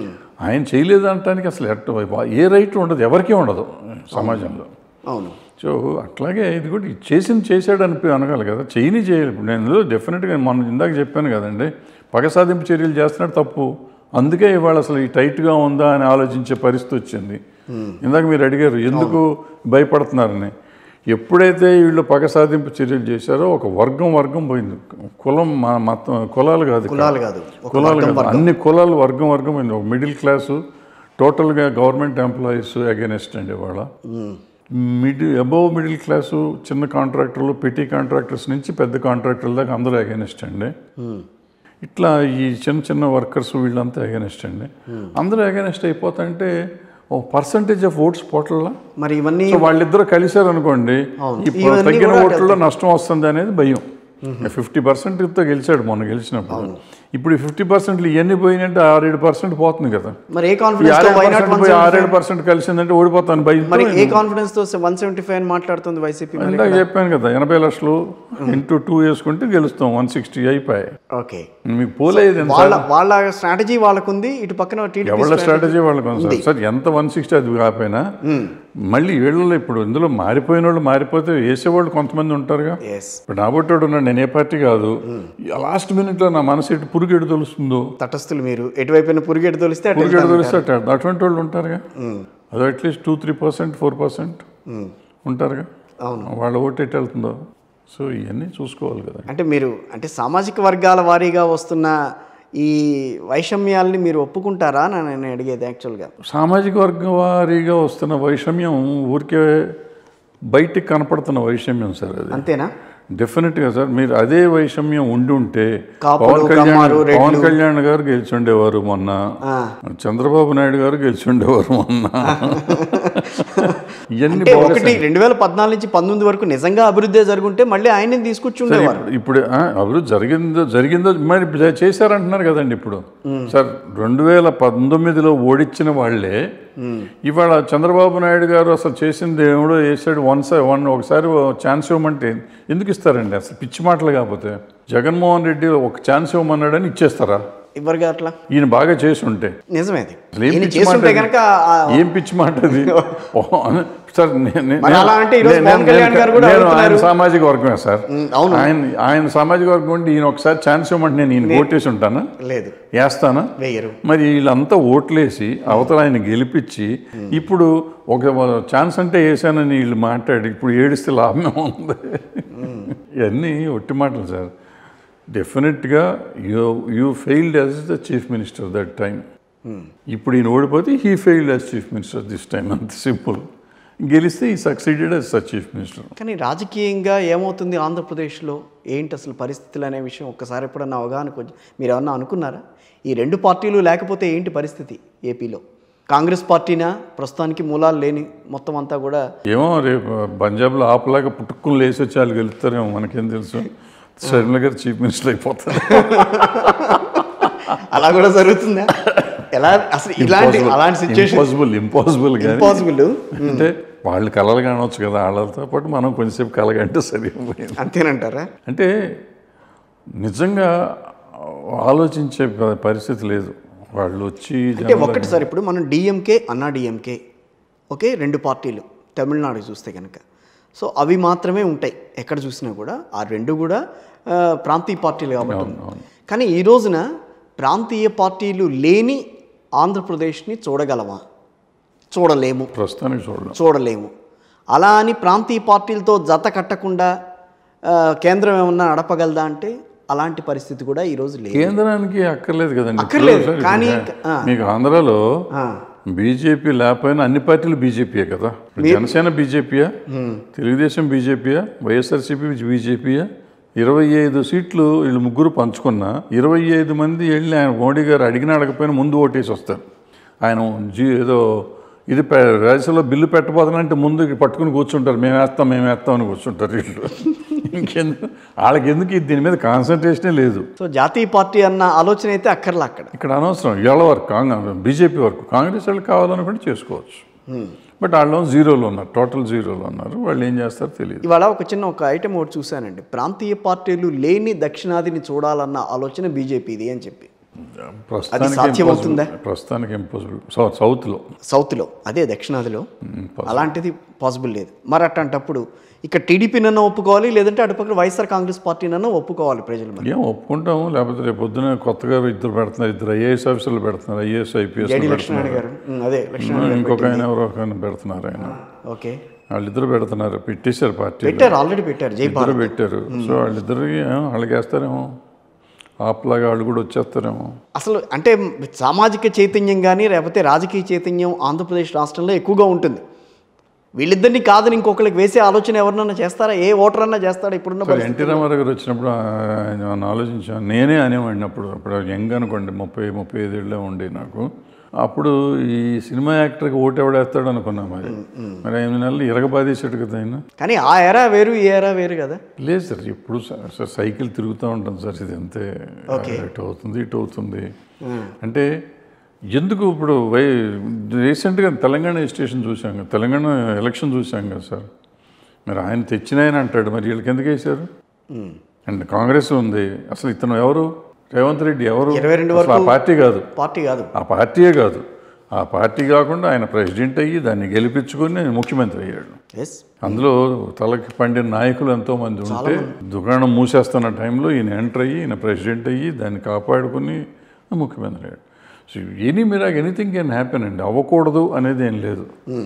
ఆయన చేయలేదు అనటానికి అసలు ఎట్ట ఏ రైట్ ఉండదు ఎవరికీ ఉండదు సమాజంలో అవును సో అట్లాగే ఇది కూడా చేసింది చేశాడు అనిపి అనగాలి కదా చేయని చేయాలి ఇప్పుడు నేను డెఫినెట్గా మొన్న ఇందాక చెప్పాను కదండి పగ సాధింపు చర్యలు చేస్తున్నాడు తప్పు అందుకే ఇవాళ అసలు ఈ టైట్గా ఉందా అని ఆలోచించే పరిస్థితి వచ్చింది ఇందాక మీరు అడిగారు ఎందుకు భయపడుతున్నారని ఎప్పుడైతే వీళ్ళు పగ సాధింపు చర్యలు చేశారో ఒక వర్గం వర్గం పోయింది కులం మా మతం కులాలు కాదు ఇక్కడ. కులాలు కాదు ఒక కులాలు కాదు అన్ని కులాలు వర్గం వర్గం పోయింది ఒక మిడిల్ క్లాసు టోటల్గా గవర్నమెంట్ ఎంప్లాయీస్ అగేనెస్ట్ అండి ఇవాళ మిడిల్ అబోవ్ మిడిల్ క్లాసు చిన్న కాంట్రాక్టర్లు పెట్టి కాంట్రాక్టర్స్ నుంచి పెద్ద కాంట్రాక్టర్ల దాకా అందరూ అగేనెస్ట్ అండి ఇట్లా ఈ చిన్న చిన్న వర్కర్స్ వీళ్ళంతా అగేనెస్ట్ అండి అందరూ అగేనెస్ట్ అయిపోతుంటే ఓ పర్సంటేజ్ ఆఫ్ ఓట్స్ పోట్ల మరి ఇవన్నీ సో వాళ్ళిద్దరూ కలిశారు అనుకోండి అవును. ఈ ఇవన్నీ తగ్గిన కూడా ఓట్లలో నష్టం వస్తుంది అనేది భయం ఫిఫ్టీ పర్సెంట్తో గెలిచాడు మొన్న గెలిచినప్పుడు ఇప్పుడు ఫిఫ్టీ పర్సెంట్లు ఇవన్నీ పోయినట్టు ఆరేడు పర్సెంట్ పోతుంది కదా మరి ఏ ఈ కాన్ఫిడెన్స్ తో ఆరేడు వై నాట్ పర్సెంట్ వన్ పోయి ఆరేడు పర్సెంట్ కలిసిందంటే ఓడిపోతాను భయం మరి ఏ కాన్ఫిడెన్స్ తో వన్ సెవెంటీ ఫైవ్ అని మాట్లాడుతుంది వైసీపీ మరి ఇందాక చెప్పాను కదా ఎనభై లక్షలు ఇంటూ టూ వేసుకుంటే గెలుస్తాం వన్ సిక్స్టీ అయిపోయాయి ఓకే మీకు పోలేదు ఎంత వాళ్ళ వాళ్ళ స్ట్రాటజీ వాళ్ళకుంది ఇటు పక్కన టీడీపీ ఎవరి స్ట్రాటజీ వాళ్ళకి ఉంది సార్ సార్ ఎంత వన్ సిక్స్టీ అది కాకపోయినా మళ్ళీ వీళ్ళలో ఇప్పుడు ఇందులో మారిపోయిన వాళ్ళు మారిపోతే వేసేవాళ్ళు కొంతమంది ఉంటారుగా ఎస్ ఇప్పుడు నాబొట్టాడు ఉన్నాడు నేను ఏ పార్టీ కాదు లాస్ట్ మినిట్లో నా మనసు ఎటు పురుగు ఎటు తెలుస్తుందో తటస్థులు మీరు ఎటువైపు పురిగెట్టు తోలిస్తే అటు పురుగు ఎటు వెళ్తారు. తెలిస్తే అటు అటువంటి వాళ్ళు ఉంటారుగా అది at least two three percent four percent ఉంటారుగా అవును. వాళ్ళ ఓటు ఎటు వెళ్తుందో సో ఇవన్నీ చూసుకోవాలి కదా అంటే మీరు అంటే సామాజిక వర్గాల వారీగా వస్తున్న ఈ వైషమ్యాల్ని మీరు ఒప్పుకుంటారా అని నేను అడిగేది యాక్చువల్గా సామాజిక వర్గం వారీగా వస్తున్న వైషమ్యం ఊరికే బయటికి కనపడుతున్న వైషమ్యం సార్ అది అంతేనా డెఫినెట్గా సార్ మీరు అదే వైషమ్యం ఉండి ఉంటే కాపులు, పవన్ కళ్యాణ్ కమ్మారు, రెడ్లు. పవన్ కళ్యాణ్ గారు గెలిచుండేవారు మొన్న ఆ. చంద్రబాబు నాయుడు గారు గెలిచుండేవారు మొన్న ఇవన్నీ అంటే బోగస్ ఒకటి రెండు వేల పద్నాలుగు నుంచి పంతొమ్మిది వరకు నిజంగా అభివృద్ధి జరుగుంటే మళ్ళీ ఆయన్ని తీసుకొచ్చి ఉండేవారు ఇప్పుడు- ఇప్పుడు ఆ, అభివృద్ధి జరిగిందో జరిగిందో మరి ఇప్పుడు చేశారంటున్నారు కదండి ఇప్పుడు సార్ రెండు వేల పంతొమ్మిదిలో ఓడించిన వాళ్ళే ఇవాళ చంద్రబాబు నాయుడు గారు అసలు చేసింది ఏమిడో వేసాడు వన్ సై వన్ ఒకసారి ఛాన్స్ ఇవ్వమంటే ఎందుకు ఇస్తారండి అసలు పిచ్చి మాటలు కాకపోతే జగన్మోహన్ రెడ్డి ఒక ఛాన్స్ ఇవ్వమన్నాడని ఇచ్చేస్తారా ఇవ్వరుగా అట్లా ఈయన బాగా చేసి ఉంటే నిజమే అది అసలు ఏం ఈయన పిచ్చి మాట చేస్తుంటే అది? కనుక ఏం పిచ్చి మాట అది ఓ, అన- సార్ నే- నే- మరి అలా అంటే ఈరోజు నేను- పవన్ కళ్యాణ్ నేను- గారు కూడా నేను ఆయన అడుగుతున్నారు. సామాజిక వర్గమే సార్ ఉమ్, అవును. ఆయన ఆయన సామాజిక వర్గం ఉంటే ఈయన ఒకసారి ఛాన్స్ ఇవ్వమంటే నేను ఈయన ఓటేసి ఉంటానా లేదు వేస్తానా వేయరు మరి వీళ్ళంతా ఓట్లేసి అవతల ఆయన గెలిపించి ఇప్పుడు ఒక ఛాన్స్ అంటే వేసానని వీళ్ళు మాట్లాడి ఇప్పుడు ఏడిస్తే లాభమే ఉంది ఇవన్నీ ఒట్టి మాటలు సార్ డెఫినెట్గా you you failed as the chief minister that time ఇప్పుడు ఈయన ఓడిపోతే he failed as chief minister this time అంత సింపుల్ గెలిస్తే ఈ succeeded as such chief minister కానీ రాజకీయంగా ఏమవుతుంది ఆంధ్రప్రదేశ్లో ఏంటి అసలు పరిస్థితులు అనే విషయం ఒక్కసారి ఎప్పుడన్నా అవగాహనకు వచ్చి మీరు ఏమన్నా అనుకున్నారా ఈ రెండు పార్టీలు లేకపోతే ఏంటి పరిస్థితి ఏపీలో కాంగ్రెస్ పార్టీనా ప్రస్తుతానికి మూలాలు లేని మొత్తం అంతా కూడా ఏమో రేపు పంజాబ్లో ఆపలాగా పుట్టుకుని లేసి వచ్చి వాళ్ళు గెలుస్తారేమో మనకేం తెలుసు షర్మిల గారు చీఫ్ మినిస్టర్ అయిపోతారు అలా కూడా జరుగుతుందా ఎలా అసలు ఇలాంటి అలాంటి సిచ్యువేషన్ ఇంపాసిబుల్ ఇంపాసిబుల్ కానీ ఇంపాసిబుల్ అంటే వాళ్ళు కలలు కానవచ్చు కదా వాళ్ళతో పాటు మనం కొంచెంసేపు కలగంటే సరిపోయింది అంతేనంటారా అంటే నిజంగా ఆలోచించే ప- పరిస్థితి లేదు వాళ్ళు వచ్చి అంటే జనాల- ఒక్కటి సార్ ఇప్పుడు మనం డిఎంకే అన్నా డిఎంకే ఓకే రెండు పార్టీలు తమిళనాడు చూస్తే కనుక సో అవి మాత్రమే ఉంటాయి ఎక్కడ చూసినా కూడా ఆ రెండు కూడా ఆ, ప్రాంతీయ పార్టీలు కాబట్టి కానీ ఈ రోజున ప్రాంతీయ పార్టీలు లేని ఆంధ్రప్రదేశ్ని చూడగలమా చూడలేము ప్రస్తుతానికి చూడడం చూడలేము అలా అని ప్రాంతీయ పార్టీలతో జత కట్టకుండా ఆ, కేంద్రం ఏమన్నా నడపగలదా అంటే అలాంటి పరిస్థితి కూడా ఈరోజు లేదు కేంద్రానికి అక్కర్లేదు కదండి అక్కర్లేదు, ఇప్పుడు కానీ ఇప్పుడు ఆ. మీకు ఆంధ్రాలో ఆ, బీజేపీ లేకపోయినా అన్ని పార్టీలు బీజేపీయే కదా ఇప్పుడు జనసేన బీజేపీయా తెలుగుదేశం బీజేపీయా వైఎస్ఆర్సీపీ బీజేపీయా ఇరవై ఐదు సీట్లు వీళ్ళు ముగ్గురు పంచుకున్నా ఇరవై ఐదు మంది వెళ్ళి ఆయన మోడీ గారు అడిగినా అడగపోయినా ముందు ఓటేసి వస్తారు ఆయన జీ ఏదో ఇది పె- రాజ్యసభలో బిల్లు పెట్టబోదనంటే ముందు పట్టుకుని కూర్చుంటారు మేము వేస్తాం మేము వేస్తాం అని కూర్చుంటారు వీళ్ళు ఇంకెందుకు వాళ్ళకి ఎందుకు ఇది దీని మీద కాన్సన్ట్రేషనే లేదు సో జాతీయ పార్టీ అన్న ఆలోచన అయితే అక్కర్లా అక్కడ ఇక్కడ అనవసరం ఇవాళ వరకు కాంగ్రెస్ బీజేపీ వరకు కాంగ్రెస్ వాళ్ళు కావాలనుకుంటే చేసుకోవచ్చు బట్ వాళ్ళు జీరోలో ఉన్నారు టోటల్ జీరోలో ఉన్నారు వాళ్ళు ఏం చేస్తారో తెలియదు ఇవాళ ఒక చిన్న ఒక ఐటమ్ ఒకటి చూశానండి ప్రాంతీయ పార్టీలు లేని దక్షిణాదిని చూడాలన్న ఆలోచన బీజేపీది అని చెప్పి ప్రస్తుతానికి సాధ్యమవుతుందా? impossible. ప్రస్తుతానికి ఇంపాసిబుల్ సౌత్ సౌత్లో సౌత్లో అదే దక్షిణాదిలో అలాంటిది పాసిబుల్ లేదు మరి అట్లాంటప్పుడు ఇక్కడ టీడీపీనన్నా ఒప్పుకోవాలి లేదంటే అటుపక్కన వైఎస్ఆర్ కాంగ్రెస్ పార్టీనన్నా ఒప్పుకోవాలి ప్రజలు మరి ఏం ఒప్పుకుంటాము లేకపోతే రేపు పొద్దున కొత్తగా ఇద్దరు పెడుతున్నారు ఇద్దరు ఐఏఎస్ ఆఫీసర్లు పెడుతున్నారు ఐఏఎస్ ఐపీఎస్ జేడి లక్ష్మణ్ గారు ఉమ్, అదే లక్ష్మణ్ గారు ఇంకొక ఆయన ఎవరో ఒక ఆయన పెడుతున్నారు ఆయన ఓకే వాళ్ళిద్దరు పెడుతున్నారు పెట్టేశారు పార్టీ పెట్టారు ఆల్రెడీ పెట్టారు జై ఇద్దరు పెట్టారు సో వాళ్ళిద్దరికి ఏమో వాళ్ళకి వేస్తారేమో ఆప్లాగా వాళ్ళు కూడా వచ్చేస్తారేమో అసలు అంటే సామాజిక చైతన్యం కానీ లేకపోతే రాజకీయ చైతన్యం ఆంధ్రప్రదేశ్ రాష్ట్రంలో ఎక్కువగా ఉంటుంది వీళ్ళిద్దరిని కాదని ఇంకొకరికి వేసే ఆలోచన ఎవరినన్నా చేస్తారా ఏ ఓటర్ అన్నా చేస్తారా ఇప్పుడున్న ఒకసారి ఎన్టీ రామారావు గారు వచ్చినప్పుడు ఆయన నన్ను ఆలోచించాను నేనే అనేవాడిని అప్పుడు అప్పుడు యంగ్ అనుకోండి ముప్పై ముప్పై ఐదేళ్ళే ఉండే నాకు అప్పుడు ఈ సినిమా యాక్టర్కి ఓటు ఎవడేస్తాడు అనుకున్నాం మరి మరి ఎనిమిది నెలలు ఇరగబాదేశాడు కదా ఆయన కానీ ఆ ఎరా వేరు ఈ ఎరా వేరు కదా లేదు సార్ ఎప్పుడు స- సార్ సైకిల్ తిరుగుతూ ఉంటాం సార్ ఇది అంతే Okay. ఇటు అవుతుంది ఇటు అవుతుంది అంటే ఎందుకు ఇప్పుడు వై రీసెంట్గా తెలంగాణ స్టేషన్ చూసాం కదా తెలంగాణ ఎలక్షన్ చూసాం కదా సార్ మరి ఆయన తెచ్చిన ఆయన అంటాడు మరి వీళ్ళకి ఎందుకు వేశారు ఉమ్. అండ్ కాంగ్రెస్ ఉంది అసలు ఇతను ఎవరు రేవంత్ రెడ్డి ఎవరు ఇరవై రెండు అసలు ఆ పార్టీ కాదు పార్టీ కాదు ఆ పార్టీయే కాదు ఆ పార్టీ కాకుండా ఆయన ప్రెసిడెంట్ అయ్యి దాన్ని గెలిపించుకొని ఆయన ముఖ్యమంత్రి అయ్యాడు ఎస్ అందులో తలకి పండిన నాయకులు ఎంతో మంది ఉంటే దుకాణం మూసేస్తున్న టైంలో ఈయన ఎంటర్ అయ్యి ఈయన ప్రెసిడెంట్ అయ్యి దాన్ని కాపాడుకుని ముఖ్యమంత్రి అయ్యాడు so any mirage anything can happen అండి అవ్వకూడదు అనేది ఏం లేదు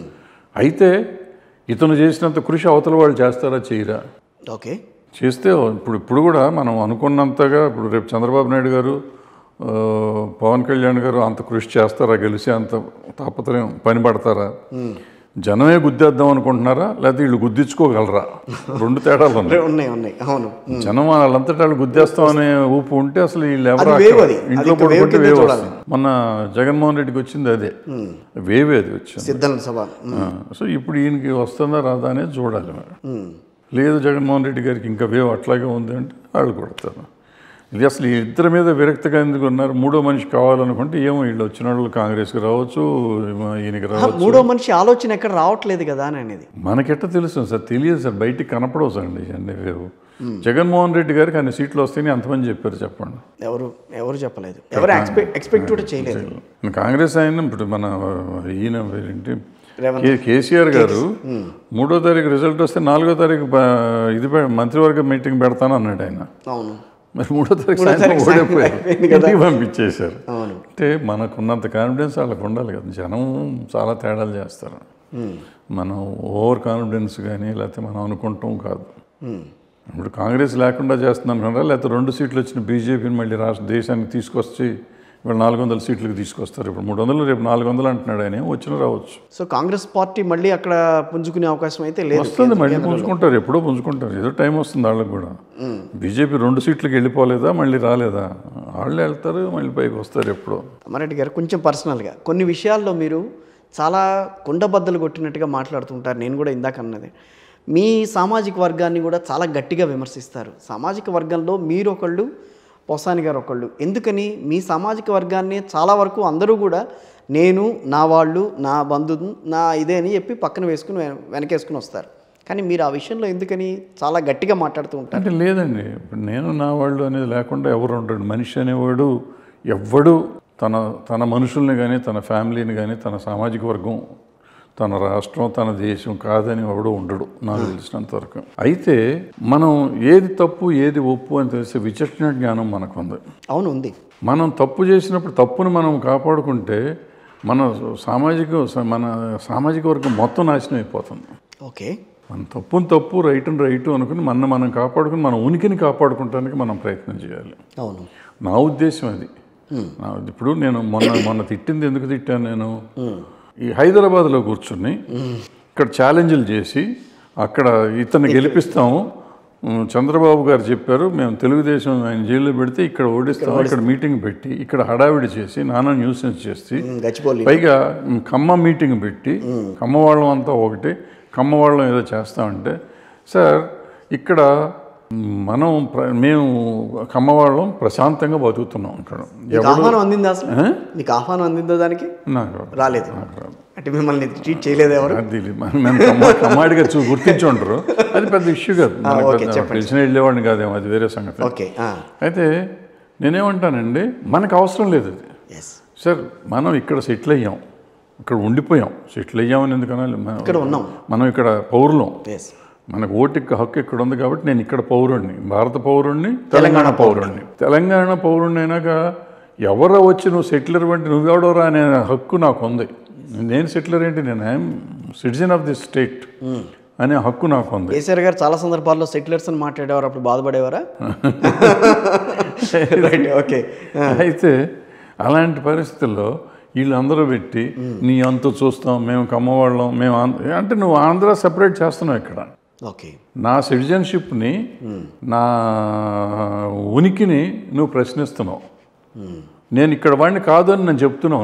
అయితే ఇతను చేసినంత కృషి అవతల వాళ్ళు చేస్తారా చేయరా ఓకే చేస్తే ఇప్పుడు ఇప్పుడు కూడా మనం అనుకున్నంతగా ఇప్పుడు రేపు చంద్రబాబు నాయుడు గారు ఆ, పవన్ కళ్యాణ్ గారు అంత కృషి చేస్తారా గెలిచి అంత తాపత్రయం పని పడతారా జనమే గుద్దేద్దాం అనుకుంటున్నారా లేకపోతే వీళ్ళు గుద్దించుకోగలరా రెండు తేడాలు ఉన్నాయి ఉన్నాయి ఉన్నాయి అవును జనం వాళ్ళంతటా వాళ్ళు గుద్దేస్తామనే ఊపు ఉంటే అసలు వీళ్ళు ఎవరు అది వేవ్ అక్కడ అది. ఇంట్లో అది ఇంకా వేవ్ పడుకుంటే కిందే వేవ్ చూడాలి. వస్తుంది మొన్న జగన్మోహన్ రెడ్డికి వచ్చింది అదే వేవే అది వచ్చింది సిద్ధం సభ ఉమ్. ఆ, సో ఇప్పుడు ఈయనకి వస్తుందా రాదా అనేది చూడాలి మరి ఉమ్. లేదు జగన్మోహన్ రెడ్డి గారికి ఇంకా వేవ్ అట్లాగే ఉంది అంటే వాళ్ళు కొడతారు ఇది అసలు ఈ ఇద్దరి మీద విరక్తిగా ఎందుకు ఉన్నారు మూడో మనిషి కావాలనుకుంటే ఏమో వీళ్ళు వచ్చిన వాళ్ళు కాంగ్రెస్కి రావచ్చు ఏమో ఈయనకి ఆ, రావచ్చు మూడో మనిషి ఆలోచన ఎక్కడ రావట్లేదు కదా అని అనేది మనకెట్ట తెలుసు సార్ తెలియదు సార్ బయటికి కనపడవు సార్ అండి ఇవన్నీ వేవ్ జగన్మోహన్ రెడ్డి గారికి అన్ని సీట్లు వస్తాయని అంతమంది చెప్పారు చెప్పండి ఎవరు ఎవరు చెప్పలేదు ఎవరు ఎక్స్పెక్ట్ ఎక్స్పెక్ట్ కూడా చేయలేదు కాంగ్రెస్ ఆయన ఇప్పుడు మన ఈయన ఏంటి రేవంత్ కే- కేసీఆర్ గారు మూడో తారీఖు రిజల్ట్ వస్తే నాలుగో తారీఖు బ- ఇది పె- మంత్రివర్గ మీటింగ్ పెడతాను అన్నాడు ఆయన అవును మరి మూడో తారీఖు మూడో సాయంత్రం తారీఖు ఓడిపోయారు సాయంత్రం అయిపోయింది కదా. ఇంటికి పంపించేశారు అవును అంటే మనకున్నంత కాన్ఫిడెన్స్ వాళ్ళకు ఉండాలి కదా జనం చాలా తేడాలు చేస్తారు ఉమ్. మనం ఓవర్ కాన్ఫిడెన్స్ కానీ లేకపోతే మనం అనుకుంటాం కాదు ఉమ్. ఇప్పుడు కాంగ్రెస్ లేకుండా చేస్తున్నాను అనుకున్నారా లేకపోతే రెండు సీట్లు వచ్చిన బీజేపీని మళ్ళీ రాష్ట్ర దేశానికి తీసుకొచ్చి ఇప్పుడు నాలుగు వందల సీట్లకు తీసుకొస్తారు ఇప్పుడు మూడు వందలు రేపు నాలుగు వందలు అంటున్నాడు ఆయన వచ్చిన రావచ్చు సో కాంగ్రెస్ పార్టీ మళ్ళీ అక్కడ పుంజుకునే అవకాశం అయితే లేదు వస్తుంది మళ్ళీ పుంజుకుంటారు ఎప్పుడో పుంజుకుంటారు ఏదో టైం వస్తుంది వాళ్ళకి కూడా బీజేపీ రెండు సీట్లకు వెళ్ళిపోలేదా మళ్ళీ రాలేదా వాళ్ళు వెళ్తారు మళ్ళీ పైకి వస్తారు ఎప్పుడో అమ్మారెడ్డి గారు కొంచెం పర్సనల్గా కొన్ని విషయాల్లో మీరు చాలా కుండబద్దలు కొట్టినట్టుగా మాట్లాడుతుంటారు నేను కూడా ఇందాక అన్నది మీ సామాజిక వర్గాన్ని కూడా చాలా గట్టిగా విమర్శిస్తారు సామాజిక వర్గంలో మీరు ఒకళ్ళు పోసాని గారు ఒకళ్ళు ఎందుకని మీ సామాజిక వర్గాన్ని చాలా వరకు అందరూ కూడా నేను నా వాళ్ళు నా బంధువు నా ఇదే అని చెప్పి పక్కన వేసుకుని వెన- వెనకేసుకుని వస్తారు కానీ మీరు ఆ విషయంలో ఎందుకని చాలా గట్టిగా మాట్లాడుతూ ఉంటారు అంటే లేదండి ఇప్పుడు నేను నా వాళ్ళు అనేది లేకుండా ఎవరు ఉండడు మనిషి అనేవాడు ఎవ్వడు తన తన మనుషుల్ని కానీ తన ఫ్యామిలీని కానీ తన సామాజిక వర్గం తన రాష్ట్రం తన దేశం కాదని ఎవడు ఉండడు నాకు తెలిసినంత వరకు అయితే మనం ఏది తప్పు ఏది ఒప్పు అని తెలిసే విచక్షణ జ్ఞానం మనకు ఉంది అవును ఉంది మనం తప్పు చేసినప్పుడు తప్పును మనం కాపాడుకుంటే మన సామాజిక మన సామాజిక వర్గం మొత్తం నాశనం అయిపోతుంది ఓకే మన తప్పును తప్పు రైటును రైటు అనుకుని మన మనం కాపాడుకుని మన ఉనికిని కాపాడుకోవడానికి మనం ప్రయత్నం చేయాలి అవును నా ఉద్దేశం అది నా ఇప్పుడు నేను మొన్న మొన్న తిట్టింది ఎందుకు తిట్టాను నేను ఈ హైదరాబాద్లో కూర్చుని ఇక్కడ ఛాలెంజ్లు చేసి అక్కడ ఇతన్ని గెలిపిస్తాము ఉమ్, చంద్రబాబు గారు చెప్పారు మేము తెలుగుదేశం ఆయన జైల్లో పెడితే ఇక్కడ ఓడిస్తాము ఇక్కడ మీటింగ్ పెట్టి ఇక్కడ హడావిడి చేసి నానా న్యూసెన్స్ చేసి ఉమ్, గచ్చిబౌలి పైగా మ్, ఖమ్మ మీటింగ్ పెట్టి ఖమ్మ వాళ్ళం అంతా ఒకటి ఖమ్మ వాళ్ళం ఏదో చేస్తామంటే సార్ ఇక్కడ మనం ప్ర- మేము ఖమ్మ వాళ్ళం ప్రశాంతంగా బతుకుతున్నాం ఇక్కడ మీకు ఎవడు ఆహ్వానం అందిందా అసలు ఆ? మీకు ఆహ్వానం అందిందా దానికి నాకు రాలేదు నాకు రాదు. అంటే మిమ్మల్ని ట్రీట్ చేయలేదు ఎవరు అది లే- మనం మేము కమ్మ కమ్మాడిగా చూ గుర్తించి ఉంటారు అది పెద్ద ఇష్యూ కాదు మనకు ఓకే, పెద్ద- చెప్పండి. పిలిచిన వెళ్ళేవాడిని కాదేమో అది వేరే సంగతి ఓకే అయితే నేనేమంటానండి మనకు అవసరం లేదు అది ఎస్ సార్ మనం ఇక్కడ సెటిల్ అయ్యాం ఇక్కడ ఉండిపోయాం సెటిల్ అయ్యామని ఎందుకనాలి మనం- ఇక్కడ ఉన్నాం మనం ఇక్కడ పౌరులం ఎస్ మనకు ఓటుకి హక్కు ఇక్కడ ఉంది కాబట్టి నేను ఇక్కడ పౌరుణ్ణి భారత పౌరుణ్ణి తెలంగాణ పౌరుణ్ణి తెలంగాణ పౌరుణ్ణి అయినాక ఎవరో వచ్చి నువ్వు సెటిలర్ వంటి నువ్వెవడోరా అనే హక్కు నాకు ఉంది నేను సెటిలర్ ఏంటి నేను I'm citizen of the state అనే హక్కు నాకు ఉంది కేసీఆర్ గారు చాలా సందర్భాల్లో సెటిలర్స్ అని మాట్లాడేవారు అప్పుడు బాధపడేవారా రైట్ ఓకే అయితే అలాంటి పరిస్థితుల్లో వీళ్ళందరూ పెట్టి నీ అంత చూస్తాం మేము కమ్మవాళ్ళం మేము ఆంధ్ర అంటే నువ్వు ఆంధ్ర సెపరేట్ చేస్తున్నావు ఇక్కడ ఓకే నా సిటిజన్షిప్ని నా ఉనికిని నువ్వు ప్రశ్నిస్తున్నావు నేను ఇక్కడ వాడిని కాదు అని నేను చెప్తున్నావు నువ్వు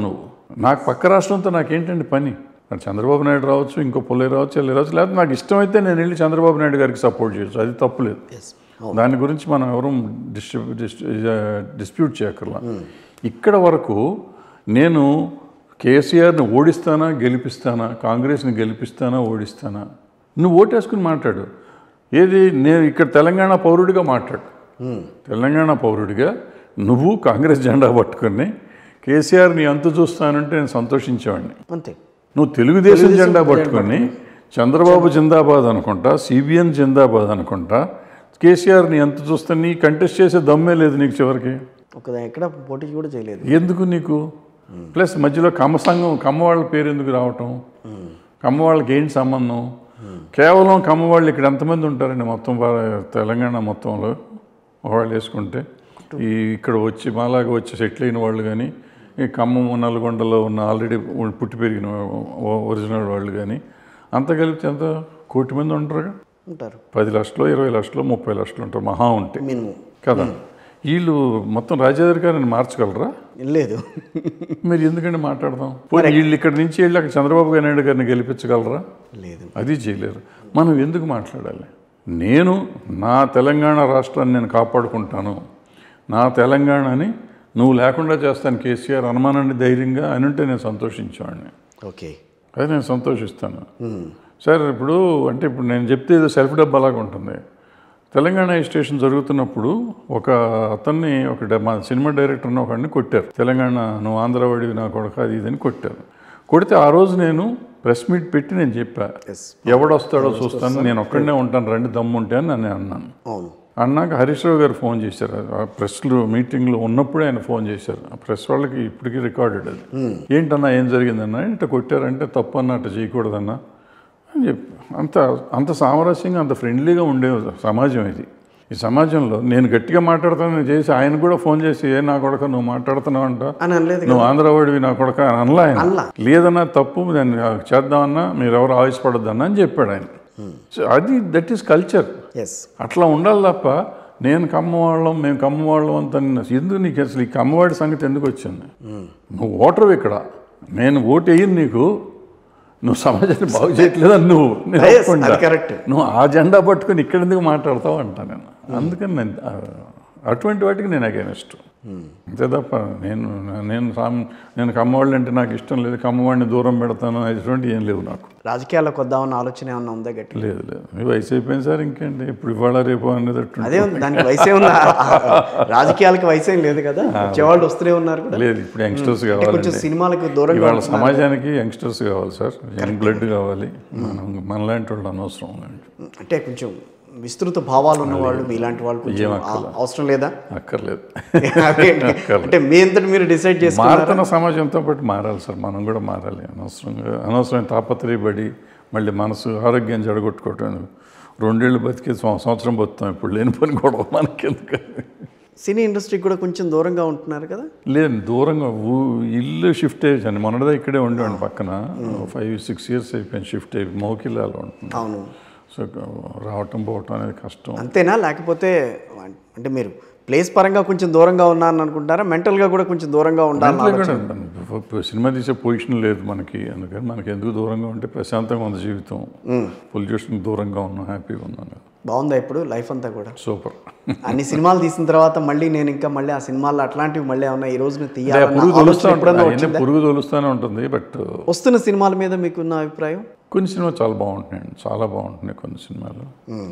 నాకు పక్క రాష్ట్రంతో నాకేంటండి పని మరి చంద్రబాబు నాయుడు రావచ్చు ఇంకో పుల్లే రావచ్చు వెళ్ళి రావచ్చు లేకపోతే నాకు ఇష్టమైతే నేను వెళ్ళి చంద్రబాబు నాయుడు గారికి సపోర్ట్ చేయొచ్చు అది తప్పులేదు ఎస్ దాని గురించి మనం ఎవరూ డిస్ట్రిబ్యూ డిస్ప్యూట్ చేయక్కర్లా ఇక్కడ వరకు నేను కేసీఆర్ని ఓడిస్తానా గెలిపిస్తానా కాంగ్రెస్ని గెలిపిస్తానా ఓడిస్తానా నువ్వు ఓటేసుకుని మాట్లాడు ఏది నేను ఇక్కడ తెలంగాణ పౌరుడిగా మాట్లాడు తెలంగాణ పౌరుడిగా నువ్వు కాంగ్రెస్ జెండా పట్టుకుని కేసీఆర్ని ఎంత చూస్తానంటే నేను సంతోషించేవాడిని అంతే నువ్వు తెలుగుదేశం జెండా పట్టుకొని చంద్రబాబు జిందాబాద్ అనుకుంటా సిబిఎన్ జిందాబాద్ అనుకుంటా కేసీఆర్ని ఎంత చూస్తా నీ కంటెస్ట్ చేసే దమ్మే లేదు నీకు చివరికి ఒక ఎక్కడ పోటీ కూడా చేయలేదు ఎందుకు నీకు ప్లస్ మధ్యలో కమ్మ సంఘం కమ్మ వాళ్ళ పేరు ఎందుకు రావటం కమ్మ వాళ్ళకి ఏంటి సంబంధం కేవలం కమ్మ వాళ్ళు ఇక్కడ ఎంతమంది ఉంటారండి మొత్తం భా- తెలంగాణ మొత్తంలో వాళ్ళు వేసుకుంటే ఈ ఇక్కడ వచ్చి మాలాగా వచ్చి సెటిల్ అయిన వాళ్ళు కానీ ఈ ఖమ్మం నల్గొండలో ఉన్న ఆల్రెడీ పుట్టి పెరిగిన ఒ- ఒరిజినల్ వాళ్ళు కానీ అంత కలిపితే ఎంత కోటి మంది ఉంటారు ఉంటారు పది లక్షలు ఇరవై లక్షలు ముప్పై లక్షలు ఉంటారు మహా ఉంటే మినిమం కదా వీళ్ళు మొత్తం రాజాధికారిని మార్చగలరా లేదు మీరు ఎందుకంటే మాట్లాడదాం పోనీ వీళ్ళు ఇక్కడ నుంచి వెళ్ళి అక్కడ చంద్రబాబు నాయుడు గారిని గెలిపించగలరా లేదు అది చేయలేరు మనం ఎందుకు మాట్లాడాలి నేను నా తెలంగాణ రాష్ట్రాన్ని నేను కాపాడుకుంటాను నా తెలంగాణని నువ్వు లేకుండా చేస్తాను కేసీఆర్ అనుమానాన్ని ధైర్యంగా అని ఉంటే నేను సంతోషించేవాడిని ఓకే అది నేను సంతోషిస్తాను సార్ ఇప్పుడు అంటే ఇప్పుడు నేను చెప్తే ఏదో సెల్ఫ్ డబ్బా లాగా ఉంటుంది తెలంగాణ స్టేషన్ జరుగుతున్నప్పుడు ఒక అతన్ని ఒక డ- మా సినిమా డైరెక్టర్ని ఒకడిని కొట్టారు తెలంగాణ నువ్వు ఆంధ్రవాడివి నా కొడుక అది ఇది అని కొట్టారు కొడితే ఆ రోజు నేను ప్రెస్ మీట్ పెట్టి నేను చెప్పా ఎస్ ఎవడొస్తాడో చూస్తాను నేను ఒక్కడనే ఉంటాను రండి దమ్ము ఉంటే అని నేను అన్నాను అవును అన్నాక హరీష్ రావు గారు ఫోన్ చేశారు ఆ ప్రెస్లో మీటింగ్లో ఉన్నప్పుడే ఆయన ఫోన్ చేశారు ఆ ప్రెస్ వాళ్ళకి ఇప్పటికీ రికార్డెడ్ అది ఏంటన్నా ఏం జరిగిందన్నా ఇట్లా కొట్టారంటే తప్పు అన్న అట్లా చేయకూడదన్నా అని చెప్పి అంత అంత సామరస్యంగా అంత ఫ్రెండ్లీగా ఉండే సమాజం ఇది ఈ సమాజంలో నేను గట్టిగా మాట్లాడతానని చేసి ఆయన కూడా ఫోన్ చేసి ఏ నా కొడక నువ్వు మాట్లాడుతున్నావు అంట అని అనలేదు నువ్వు ఆంధ్రవాడివి నా కొడక అని అనలా ఆయన అనలా. లేదన్నా తప్పు దాన్ని చేద్దామన్నా మీరు ఎవరు ఆవేశపడొద్దన్నా అని చెప్పాడు ఆయన సో అది దట్ ఈస్ కల్చర్ ఎస్ అట్లా ఉండాలి తప్ప నేను కమ్మవాళ్ళం మేము కమ్మవాళ్ళం అంత ఎందుకు నీకు అసలు ఈ కమ్మవాడి సంగతి ఎందుకు వచ్చింది నువ్వు ఓటరు ఇక్కడ నేను ఓటు వేయను నీకు నువ్వు సమాజాన్ని బాగు చేయట్లేదని నువ్వు నేను Yes, ఒప్పుకుంటా. అది correct. నువ్వు ఆ జెండా పట్టుకొని ఇక్కడ ఎందుకు మాట్లాడతావు అంటా నేను అందుకని నేను ఆ, అటువంటి వాటికి నేను అగేనెస్ట్ అంతే తప్ప నేను నేను సామ్- నేను కమ్మవాళ్ళు అంటే నాకు ఇష్టం లేదు కమ్మవాడిని దూరం పెడతాను అటువంటి ఏం లేవు నాకు రాజకీయాల్లోకి వద్దామన్న ఆలోచన ఏమన్నా ఉందా గట్టి లేదు లేదు మీ వయసు అయిపోయింది సార్ ఇంకేంటి ఇప్పుడు ఇవాళ రేపు అనేది అట్టు అదే ఉంది దానికి వయసే ఉందా రాజకీయాలకి వయసేం లేదు కదా వచ్చేవాళ్ళు వస్తూనే ఉన్నారు కూడా లేదు ఇప్పుడు యంగ్స్టర్స్ అంటే కావాలి కొంచెం సినిమాలకు దూరంగా ఇవాళ ఉంటున్నారు. సమాజానికి యంగ్స్టర్స్ కావాలి సార్ యంగ్ బ్లడ్ కావాలి మనం మనలాంటి వాళ్ళు అనవసరం అంటే కొంచెం విస్తృత భావాలు ఉన్న వాళ్ళు మీలాంటి వాళ్ళు కొంచెం ఏం ఆ- అవసరం లేదా అక్కర్లేదు అదేంటి? అంటే మీ అంతటి మీరు డిసైడ్ చేసుకున్నారు మారుతున్న సమాజంతో పాటు మారాలి సార్ మనం కూడా మారాలి అనవసరంగా అనవసరమైన తాపత్రయపడి మళ్ళీ మనసు ఆరోగ్యం జడగొట్టుకోవటం రెండేళ్ళు బతికి సం- సంవత్సరం బతుకుతాం ఇప్పుడు లేని పని కూడా మనకి ఎందుకు సినీ ఇండస్ట్రీకి కూడా కొంచెం దూరంగా ఉంటున్నారు కదా లేదు దూరంగా ఊ- ఇల్లు షిఫ్ట్ అయ్యాను మొన్నటిదా ఇక్కడే ఉండేవాడిని పక్కన ఫైవ్ సిక్స్ ఇయర్స్ అయిపోయింది షిఫ్ట్ అయ్యి మౌకిలాలో ఉంటుంది అవును సో రావటం పోవటం అనేది కష్టం అంతేనా లేకపోతే అంటే మీరు ప్లేస్ పరంగా కొంచెం దూరంగా ఉన్నారని అనుకుంటారా మెంటల్గా కూడా కొంచెం దూరంగా ఉండాలని అంతే కూడా మన- సినిమా తీసే పొజిషన్ లేదు మనకి అందుకని మనకి ఎందుకు దూరంగా ఉంటే ప్రశాంతంగా ఉంది జీవితం పొల్యూషన్ దూరంగా ఉన్నాం హ్యాపీగా ఉన్నాను బాగుందా ఇప్పుడు లైఫ్ అంతా కూడా సూపర్ అన్ని సినిమాలు తీసిన తర్వాత మళ్ళీ నేను ఇంకా మళ్ళీ ఆ సినిమాల్లో అట్లాంటివి మళ్ళీ ఏమన్నా ఈ రోజున తీయాలన్న పురుగు ఆలోచన తొలుస్తూ ఎప్పుడన్నా ఉంటుంది వచ్చిందా? పురుగు తొలుస్తూనే ఉంటుంది బట్ వస్తున్న సినిమాల మీద మీకున్న అభిప్రాయం కొన్ని సినిమాలు చాలా బాగుంటున్నాయండి చాలా బాగుంటున్నాయి కొన్ని సినిమాలు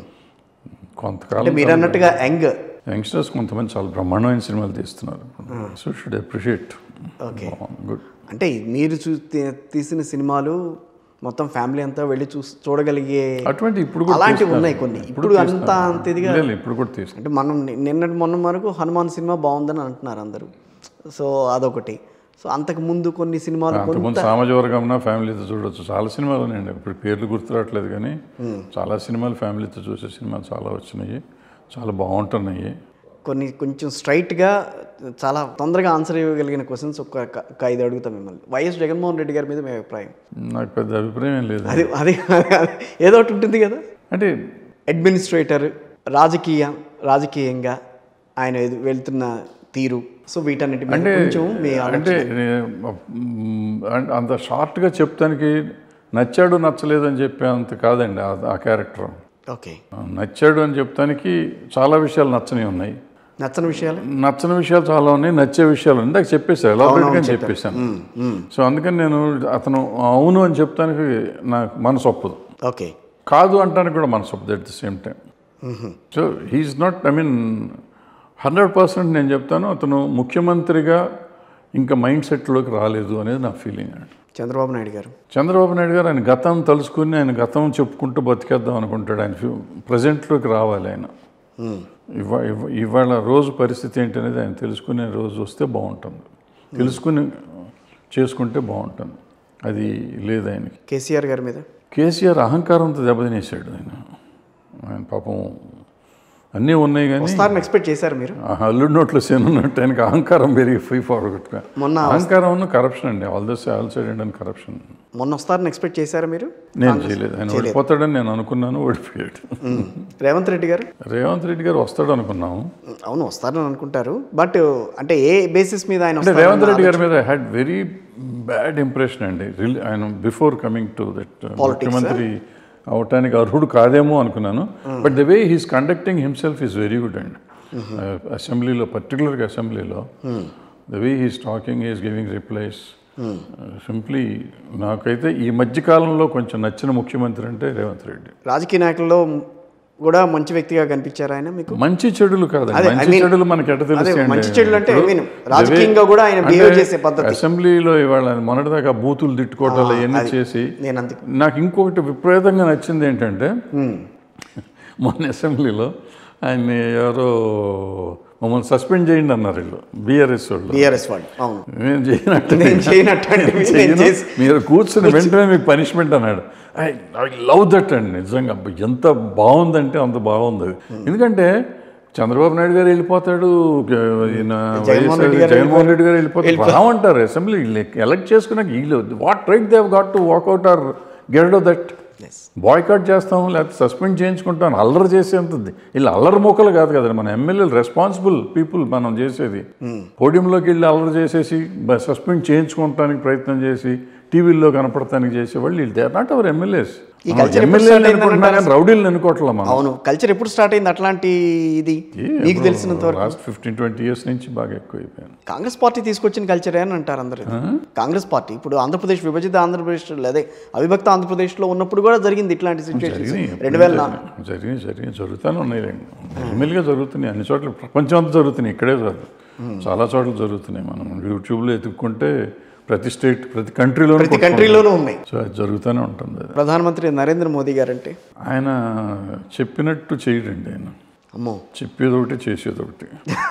అంటే కొంతకాలం మీరు అన్నట్టుగా యంగ్ యంగ్స్టర్స్ కొంతమంది చాలా బ్రహ్మాండమైన సినిమాలు తీస్తున్నారు so should appreciate Okay. Good అంటే మీరు చూ తీ- తీసిన సినిమాలు మొత్తం ఫ్యామిలీ అంతా వెళ్ళి చూ చూడగలిగే అటువంటి ఇప్పుడు కూడా అలాంటివి తీస్తున్నారు. ఉన్నాయి కొన్ని ఇప్పుడు అంత అంత ఇదిగా లేదు, ఇప్పుడు కూడా తీస్తున్నారు అంటే మనం ని- నిన్నటి మొన్న వరకు హనుమాన్ సినిమా బాగుందని అంటున్నారు అందరూ సో అదొకటి సో అంతకు ముందు కొన్ని సినిమాలు కొన్ని అంతకుముందు సామాజిక వర్గంన ఫ్యామిలీతో చూడొచ్చు చాలా సినిమాలు ఉన్నాయండి ఇప్పుడు పేర్లు గుర్తురావట్లేదు కానీ చాలా సినిమాలు ఫ్యామిలీతో చూసే సినిమాలు చాలా వచ్చినాయి చాలా బాగుంటున్నాయి కొన్ని కొంచెం స్ట్రైట్గా చాలా తొందరగా ఆన్సర్ ఇవ్వగలిగిన క్వశ్చన్స్ ఒక ఒక- ఒక ఐదు అడుగుతాం మిమ్మల్ని వైఎస్ జగన్మోహన్ రెడ్డి గారి మీద మీ అభిప్రాయం నాకు పెద్ద అభిప్రాయం ఏం లేదు అది అది అది- ఏదో ఒకటి ఉంటుంది కదా అంటే అడ్మినిస్ట్రేటర్ రాజకీయ రాజకీయంగా ఆయన ఎదు- వెళ్తున్న తీరు సో వీటన్నిటి మీద కొంచెం మీ అంటే మ్, అంటే అంత షార్ట్గా చెప్తానికి నచ్చాడు నచ్చలేదు అని చెప్పే అంత కాదండి ఆ- ఆ క్యారెక్టర్ ఓకే నచ్చాడు అని చెప్తానికి చాలా విషయాలు నచ్చని ఉన్నాయి నచ్చని విషయాలు నచ్చని విషయాలు చాలా ఉన్నాయి నచ్చే విషయాలు ఉన్నాయి ఇందాక చెప్పేసాను ఎలాబరేట్గా చెప్పేశాను సో అందుకని నేను అతను అవును అని చెప్తానికి నాకు మనసు ఒప్పదు ఓకే కాదు అంటానికి కూడా మనసు ఒప్పదు at the same time so he's not I mean hundred percent నేను చెప్తాను అతను ముఖ్యమంత్రిగా ఇంకా మైండ్ సెట్లోకి రాలేదు అనేది నా ఫీలింగ్ అండి చంద్రబాబు నాయుడు గారు చంద్రబాబు నాయుడు గారు ఆయన గతం తలుసుకుని ఆయన గతం చెప్పుకుంటూ బతికేద్దాం అనుకుంటాడు ఆయన ఫ్యూ ప్రజెంట్లోకి రావాలి ఆయన ఇవా ఇవ- ఇవాళ రోజు పరిస్థితి ఏంటనేది ఆయన తెలుసుకునే రోజు వస్తే బాగుంటుంది తెలుసుకుని చేసుకుంటే బాగుంటుంది అది లేదు ఆయనకి కేసీఆర్ గారి మీద కేసీఆర్ అహంకారంతో దెబ్బతినేసాడు ఆయన ఆయన పాపం అన్నీ ఉన్నాయి కానీ వస్తారని ఎక్స్పెక్ట్ చేశారు మీరు ఆ అల్లుడి నోట్లో సేనున్నట్టు ఆయనకి అహంకారం పెరిగి ఫ్రీ ఫార్వర్డ్ మొన్న అహంకారం కరప్షన్ అండి all thus all side and corruption మొన్న వస్తారని ఎక్స్పెక్ట్ చేశారా మీరు నేను చేయలేదు ఆయన ఓడిపోతాడని నేను అనుకున్నాను ఓడిపోయాడు మ్మ్. రేవంత్ రెడ్డి గారు రేవంత్ రెడ్డి గారు వస్తాడు అనుకున్నాము అవును వస్తారని అనుకుంటారు బట్ అంటే ఏ బేసిస్ మీద ఆయన అంటే వస్తారన్న రేవంత్ రెడ్డి గారి మీద హ్యాడ్ వెరీ బ్యాడ్ ఇంప్రెషన్ అండి రిల్- ఆయన బిఫోర్ కమింగ్ టు దట్ ముఖ్యమంత్రి అవటానికి అర్హుడు కాదేమో అనుకున్నాను but the way he's conducting himself is very good and అసెంబ్లీలో పర్టికులర్గా అసెంబ్లీలో the way he's talking is giving replies simply నాకైతే ఈ మధ్యకాలంలో కొంచెం నచ్చిన ముఖ్యమంత్రి అంటే రేవంత్ రెడ్డి రాజకీయ నాయకుల్లో కూడా మంచి వ్యక్తిగా కనిపించారు ఆయన మీకు మంచి చెడులు కాదు అదే, I మంచి mean- చెడులు మనకి ఎట అదే, తెలుస్తాయి మంచి చెడులు అంటే I mean, రాజకీయంగా కూడా ఆయన behave చేసే పద్ధతి. అసెంబ్లీలో ఇవాళ మొన్నటిదాకా బూతులు తిట్టుకోవటాలు అవన్నీ చేసి నేను అందుకు నాకు ఇంకొకటి విపరీతంగా నచ్చింది ఏంటంటే మొన్న అసెంబ్లీలో ఆయన ఎవరో మమ్మల్ని సస్పెండ్ చేయండి అన్నారు వీళ్ళు బీఆర్ఎస్ వాళ్ళు బీఆర్ఎస్ వాళ్ళు అవును నేను చేయనట్టు నేను చేయనట్టండి నేను చెయ్యను. చేసి మీరు కూర్చుని వెంటనే మీకు పనిష్మెంట్ అన్నాడు ఐ ఐ లవ్ దట్ అండి నిజంగా అబ్బా, ఎంత బాగుందంటే అంత బాగుంది అది. ఎందుకంటే చంద్రబాబు నాయుడు గారు వెళ్ళిపోతాడు ఈయన జగన్మోహన్ రెడ్డి వైఎస్ఆర్ గారు జగన్మోహన్ రెడ్డి గారు వెళ్ళిపోతారు రామంటారు అసెంబ్లీ ఎలక్ట్ చేసుకున్నాక వీళ్ళు what right they've got to walkout or get that as boycott చేస్తాం లేకపోతే సస్పెండ్ చేయించుకుంటాం అల్లరి చేసేంతది వీళ్ళు అల్లరి మొక్కలు కాదు కదా మన ఎమ్మెల్యేలు రెస్పాన్సిబుల్ పీపుల్ మనం చేసేది పోడియంలోకి వెళ్ళి అల్లరి చేసేసి సస్పెండ్ చేయించుకోవటానికి ప్రయత్నం చేసి టీవీల్లో కనపడటానికి చేసేవాళ్ళు వీళ్ళు they are not our MLAs ఈ culture ఎప్పుడు ఎమ్మెల్యేలు start అయిందని అనుకుంటున్నా కానీ రౌడీలను అనుకోవట్లే మనం అవును కల్చర్ ఎప్పుడు స్టార్ట్ అయింది అట్లాంటి ఇది మీకు తెలిసినంత వరకు లాస్ట్ ఫిఫ్టీన్ ట్వంటీ ఇయర్స్ నుంచి బాగా ఎక్కువైపోయాను కాంగ్రెస్ పార్టీ తీసుకొచ్చిన కల్చర్ అని అంటారు అందరూ కాంగ్రెస్ పార్టీ ఇప్పుడు ఆంధ్రప్రదేశ్ విభజిత ఆంధ్రప్రదేశ్ అదే అవిభక్త ఆంధ్రప్రదేశ్లో ఉన్నప్పుడు కూడా జరిగింది ఇట్లాంటి సిచ్యువేషన్స్ జరిగినాయి రెండు వేల నా- జరిగినాయి జరిగినాయి జరుగుతూనే ఉన్నాయి ఎమ్మెల్యేగా జరుగుతున్నాయి అన్ని చోట్ల ప్రపంచం అంతా జరుగుతున్నాయి ఇక్కడే కాదు చాలా చోట్ల జరుగుతున్నాయి మనం యూట్యూబ్లో ఎత్తుక్కుంటే ప్రతి స్టేట్ ప్రతి కంట్రీలో ప్రతి కంట్రీలోనూ ఉన్నాయి సో అది జరుగుతూనే ఉంటుంది అది ప్రధానమంత్రి నరేంద్ర మోదీ గారంటే ఆయన చెప్పినట్టు చేయడండి ఆయన అమ్మో చెప్పేది ఒకటి చేసేది ఒకటి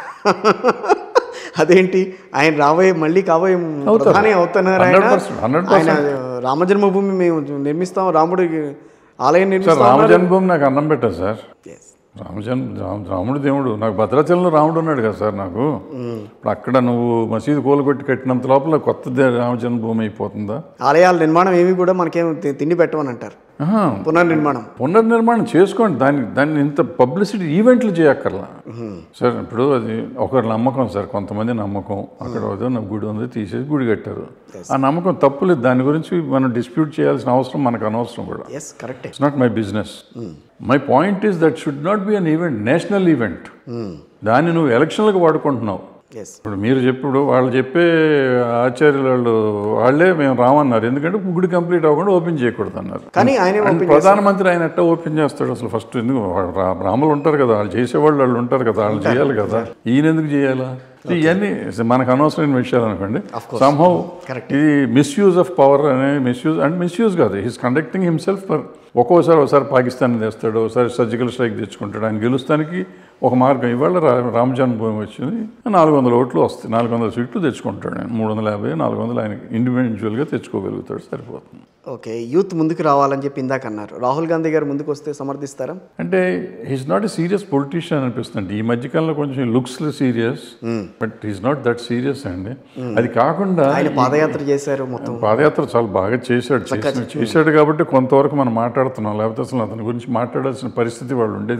అదేంటి ఆయన రాబోయే మళ్ళీ కాబోయే ప్రధాని అవుతున్నారు ఆయన 100%, 100%. ఆయన రామజన్మభూమి మేము నిర్మిస్తాం రాముడికి ఆలయం సార్ నిర్మిస్తాం రామ జన్మభూమి నాకు అన్నం పెట్టారు సార్ Yes. రామజన్ రామ రాముడు దేవుడు నాకు భద్రాచలంలో రాముడు ఉన్నాడు కదా సార్ నాకు ఇప్పుడు అక్కడ నువ్వు మసీదు కూలగొట్టి కట్టినంత లోపల కొత్త దే- రామ జన్మభూమి అయిపోతుందా ఆలయాల నిర్మాణం ఏమి కూడా మనకేం తి- తిండి పెట్టమని అంటారు ఆహా, పునర్నిర్మాణం పునర్నిర్మాణం చేసుకోండి దాన్ని దాన్ని ఇంత పబ్లిసిటీ ఈవెంట్లు చేయక్కర్లా సార్ ఇప్పుడు అది ఒకరి నమ్మకం సార్ కొంతమంది నమ్మకం అక్కడ ఏదో నా గుడి ఉంది తీసేసి గుడి కట్టారు ఆ నమ్మకం తప్పులేదు దాని గురించి మనం డిస్ప్యూట్ చేయాల్సిన అవసరం మనకు అనవసరం కూడా ఎస్ కరెక్టే it's not my business my point is that should not be an event national event దాన్ని నువ్వు ఎలక్షన్లకు వాడుకుంటున్నావు ఎస్ ఇప్పుడు మీరు చెప్పుడు వాళ్ళు చెప్పే ఆచార్యులు వాళ్ళు వాళ్ళే మేము రామన్నారు ఎందుకంటే గుడి కంప్లీట్ అవ్వకుండా ఓపెన్ చేయకూడదు అన్నారు కానీ ఆయనే అండ్ ప్రధానమంత్రి ఆయన ఎట్లా ఓపెన్ చేస్తాడు అసలు ఫస్ట్ ఎందుకు వాళ్ళు రా- బ్రాహ్మలు ఉంటారు కదా వాళ్ళు చేసేవాళ్ళు వాళ్ళు ఉంటారు కదా వాళ్ళు చేయాలి కదా ఈయన ఎందుకు చేయాలా ఇవన్నీ మనకు అనవసరమైన విషయాలు అనుకోండి సంహౌ ఇది మిస్యూజ్ ఆఫ్ పవర్ అనే మిస్యూజ్ అండ్ మిస్యూజ్ కాదు హీస్ కండక్టింగ్ హిమ్సెల్ఫ్ ఫర్ ఒక్కోసారి ఒకసారి పాకిస్తాన్ తెస్తాడు ఒకసారి సర్జికల్ స్ట్రైక్ తెచ్చుకుంటాడు ఆయన గెలుస్తానికి ఒక మార్గం ఇవాళ రా రామ జన్మభూమి వచ్చింది నాలుగు వందల ఓట్లు వస్తాయి నాలుగు వందల సీట్లు తెచ్చుకుంటాడు ఆయన మూడు వందల యాభై నాలుగు వందలు ఆయన ఇండివిజువల్గా తెచ్చుకోగలుగుతాడు సరిపోతుంది ఓకే యూత్ ముందుకు రావాలని చెప్పి ఇందాక అన్నారు రాహుల్ గాంధీ గారు ముందుకు వస్తే సమర్థిస్తారా అంటే he's not a serious politician అనిపిస్తుంది ఈ మధ్యకాలంలో కొంచెం looks serious but he's not that serious అండి అది కాకుండా ఆయన పాదయాత్ర చేశారు మొత్తం పాదయాత్ర చాలా బాగా చేశాడు చేసిన- చేశాడు కాబట్టి కొంతవరకు మనం మాట్లాడుతున్నాం లేకపోతే అసలు అతని గురించి మాట్లాడాల్సిన పరిస్థితి వాళ్ళు ఉండేది కాదు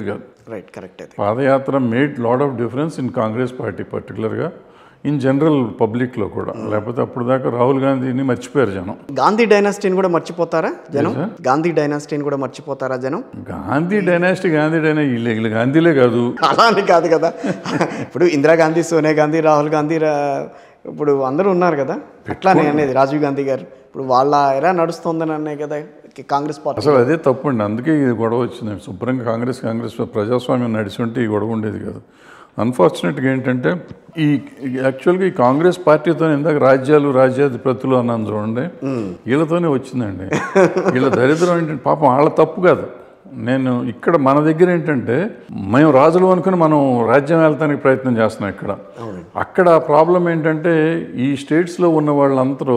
రైట్ కరెక్ట్ అయితే padayatra made lot of difference in Congress party పర్టికులర్గా ఇన్ జనరల్ పబ్లిక్లో కూడా లేకపోతే అప్పుడు దాకా రాహుల్ గాంధీని మర్చిపోయారు జనం గాంధీ డైనాసిటీని కూడా మర్చిపోతారా జనం గాంధీ డైనాసిటీని కూడా మర్చిపోతారా జనం గాంధీ డైనాసిటీ గాంధీ డైనా వీళ్ళు వీళ్ళు గాంధీలే కాదు అలా అని కాదు కదా ఇప్పుడు ఇందిరాగాంధీ సోనియా గాంధీ రాహుల్ గాంధీ రా- ఇప్పుడు అందరూ ఉన్నారు కదా అట్లానే అనేది రాజీవ్ గాంధీ గారు ఇప్పుడు వాళ్ళ ఎలా నడుస్తుందని అనే కదా కాంగ్రెస్ పార్టీ అసలు అదే తప్పండి అందుకే ఇది గొడవ వచ్చింది శుభ్రంగా కాంగ్రెస్ కాంగ్రెస్ ప్రజాస్వామ్యం నడిచి ఉంటే ఈ గొడవ ఉండేది కాదు అన్ఫార్చునేట్గా ఏంటంటే ఈ యాక్చువల్గా ఈ కాంగ్రెస్ పార్టీతో ఇందాక రాజ్యాలు రాజ్యాధిపతులు అన్నాను చూడండి వీళ్ళతోనే వచ్చిందండి వీళ్ళ దరిద్రం ఏంటంటే పాపం వాళ్ళ తప్పు కాదు నేను ఇక్కడ మన దగ్గర ఏంటంటే మేము రాజులు అనుకుని మనం రాజ్యం వెళ్తానికి ప్రయత్నం చేస్తున్నాం ఇక్కడ అక్కడ ప్రాబ్లం ఏంటంటే ఈ స్టేట్స్లో ఉన్న వాళ్ళందరూ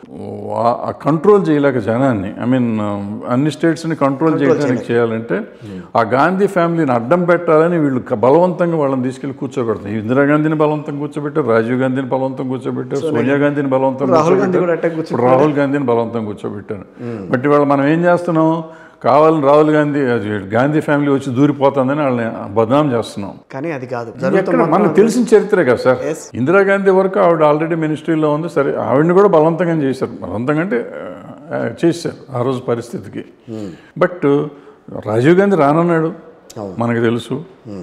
కంట్రోల్ చేయలేక జనాన్ని ఐ మీన్ అన్ని స్టేట్స్ని కంట్రోల్ చేయడానికి చేయాలంటే ఆ గాంధీ ఫ్యామిలీని అడ్డం పెట్టాలని వీళ్ళు క- బలవంతంగా వాళ్ళని తీసుకెళ్లి కూర్చోబెడతారు ఇందిరాగాంధీని బలవంతం కూర్చోబెట్టారు రాజీవ్ గాంధీని బలవంతం కూర్చోబెట్టారు సోనియా గాంధీని బలవంతం రాహుల్ గాంధీ కూర్చోబెట్టారు కూడా అట్టే కూర్చో ఇప్పుడు రాహుల్ గాంధీని బలవంతం కూర్చోబెట్టారు బట్ ఇవాళ మనం ఏం చేస్తున్నాం కావాలని రాహుల్ గాంధీ అది గాంధీ ఫ్యామిలీ వచ్చి దూరిపోతుందని వాళ్ళని బదనాం చేస్తున్నాం కానీ అది కాదు ఎక్కడ మనకు తెలిసిన చరిత్రే కదా సార్ ఇందిరాగాంధీ వరకు ఆవిడ ఆల్రెడీ మినిస్ట్రీలో ఉంది సరే ఆవిడని కూడా బలవంతంగా చేశారు బలవంతంగా అంటే ఆ, చేశారు ఆ రోజు పరిస్థితికి బట్ రాజీవ్ గాంధీ రానన్నాడు మనకు తెలుసు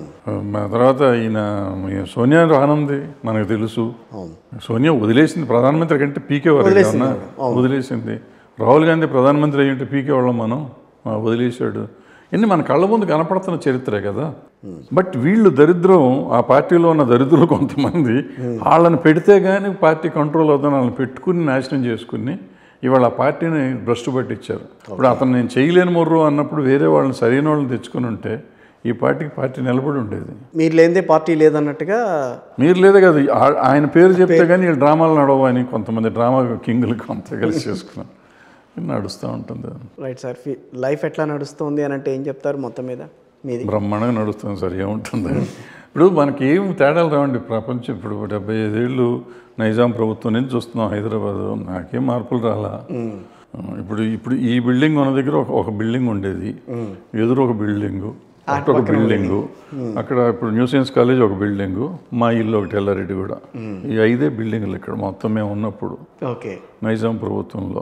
ఆ తర్వాత ఈయన ఈ సోనియా రానుంది మనకు తెలుసు సోనియా వదిలేసింది ప్రధానమంత్రి కంటే పీకే వరకు ఏమన్నా వదిలేసింది రాహుల్ గాంధీ ప్రధానమంత్రి అయ్యింటే పీకే వాళ్ళం మనం ఆ, వదిలేశాడు ఇన్ని మన కళ్ళ ముందు కనపడుతున్న చరిత్రే కదా బట్ వీళ్ళు దరిద్రం ఆ పార్టీలో ఉన్న దరిద్రులు కొంతమంది వాళ్ళని పెడితే కానీ పార్టీ కంట్రోల్ అవుతుంది వాళ్ళని పెట్టుకుని నాశనం చేసుకుని ఇవాళ ఆ పార్టీని భ్రష్టు పట్టించారు ఇప్పుడు అతను నేను చేయలేని మొర్రు అన్నప్పుడు వేరే వాళ్ళని సరైన వాళ్ళని తెచ్చుకుని ఉంటే ఈ పార్టీకి పార్టీ నిలబడి ఉండేది మీరు లేనిదే పార్టీ లేదన్నట్టుగా మీరు లేదు కదా ఆ- ఆయన పేరు చెప్తే కానీ వీళ్ళు డ్రామాలు నడవు అని కొంతమంది డ్రామా కింగులు కొంత కలిసి చేసుకున్నాం నడుస్తూ ఉంటుంది రైట్ సార్ లైఫ్ ఎట్లా నడుస్తుంది అని అంటే ఏం చెప్తారు మొత్తం మీద మీది బ్రహ్మాండంగా నడుస్తుంది సార్ ఏముంటుంది ఇప్పుడు మనకి ఏం తేడాలు రావండి ప్రపంచం ఇప్పుడు డెబ్బై ఐదేళ్ళు నైజాం ప్రభుత్వం నుంచి చూస్తున్నాం హైదరాబాద్ నాకేం మార్పులు రాలా ఇప్పుడు ఇప్పుడు ఈ బిల్డింగ్ ఉన్న దగ్గర ఒక ఒక బిల్డింగ్ ఉండేది ఎదురు ఒక బిల్డింగు అక్కడ ఒక బిల్డింగు అక్కడ ఇప్పుడు న్యూ సైన్స్ కాలేజ్ ఒక బిల్డింగు మా ఇల్లు ఒకటి ఎల్లారెడ్డి కూడా ఈ ఐదే బిల్డింగులు ఇక్కడ మొత్తం మేము ఉన్నప్పుడు ఓకే నైజాం ప్రభుత్వంలో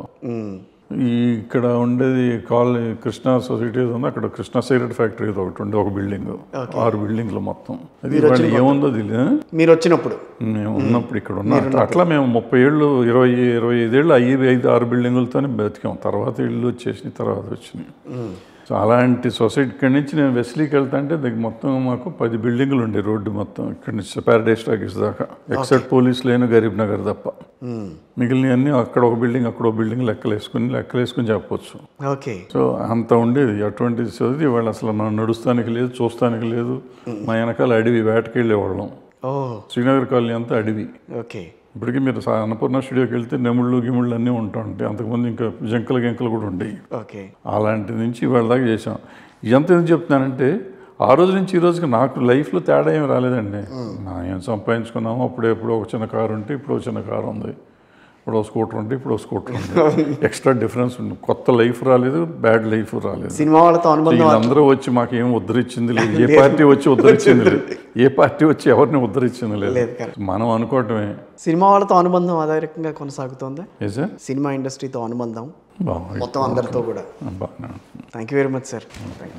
ఈ ఇక్కడ ఉండేది కాలనీ కృష్ణా సొసైటీ ఏదో ఉంది అక్కడ కృష్ణా సిగరెట్ ఫ్యాక్టరీ ఏదో ఒకటి ఉండే ఒక బిల్డింగ్ ఆరు బిల్డింగ్లు మొత్తం అది వాళ్ళు ఏముందో తెలియదు మీరు వచ్చినప్పుడు మేము ఉన్నప్పుడు ఇక్కడ ఉన్నాం అట్లా- అట్లా మేము ముప్పై ఏళ్ళు ఇరవై ఇరవై ఐదేళ్ళు అయ్యి ఐదు ఆరు బిల్డింగులతోనే బతికాం తర్వాత ఇల్లు వచ్చేసి తర్వాత వచ్చినాయి సో అలాంటి సొసైటీ ఇక్కడి నుంచి నేను వెస్లీకి వెళ్తా అంటే దగ్గర మొత్తం మాకు పది బిల్డింగులు ఉండే రోడ్డు మొత్తం ఇక్కడి నుంచి ప్యారడైస్ టాకీస్ దాకా except police lane Garib Nagar తప్ప మిగిలినవన్నీ అక్కడ ఒక బిల్డింగ్ అక్కడ ఒక బిల్డింగ్ లెక్కలేసుకుని లెక్కలేసుకుని చెప్పొచ్చు ఓకే సో అంత ఉండేది అటువంటి చదివి వాళ్ళు అసలు మనం నడుస్తానికి లేదు చూస్తానికి లేదు మా వెనకాల అడవి వేటకెళ్ళేవాళ్ళం ఓ శ్రీనగర్ కాలనీ అంతా అడవి ఓకే ఇప్పటికీ మీరు సా- అన్నపూర్ణ స్టూడియోకి వెళ్తే నెముళ్ళు గిముళ్ళు అన్నీ ఉంటా ఉంటాయి అంతకుముందు ఇంకా జంకలు గింకలు కూడా ఉండేవి ఓకే అలాంటి నుంచి ఇవాళ దాకా చేసాం ఇదంతా ఎందుకు చెప్తున్నానంటే ఆ రోజు నుంచి ఈ రోజుకి నాకు లైఫ్లో తేడా ఏం రాలేదండి నా ఏం సంపాదించుకున్నామో అప్పుడు ఎప్పుడు ఒక చిన్న కారు ఉంటే ఇప్పుడు ఒక చిన్న కారు ఉంది ఇప్పుడు ఒక స్కూటర్ ఉంటే ఇప్పుడు ఒక స్కూటర్ ఉంది ఎక్స్ట్రా డిఫరెన్స్ ఉంది కొత్త లైఫ్ రాలేదు బ్యాడ్ లైఫ్ రాలేదు సినిమా వాళ్ళతో అనుబంధం వీళ్ళందరూ వచ్చి మాకేం ఉద్ధరించింది లేదు ఏ పార్టీ వచ్చి ఉద్ధరించింది లేదు ఏ పార్టీ వచ్చి ఎవరిని ఉద్ధరించింది లేదు లేదు, మనం అనుకోవటమే సినిమా వాళ్ళతో అనుబంధం ఆధారికంగా కొనసాగుతుందా ఏ సార్ సినిమా ఇండస్ట్రీతో అనుబంధం బాగుంది మొత్తం అందరితో కూడా బాగానే ఉంటుంది. Thank you very much sir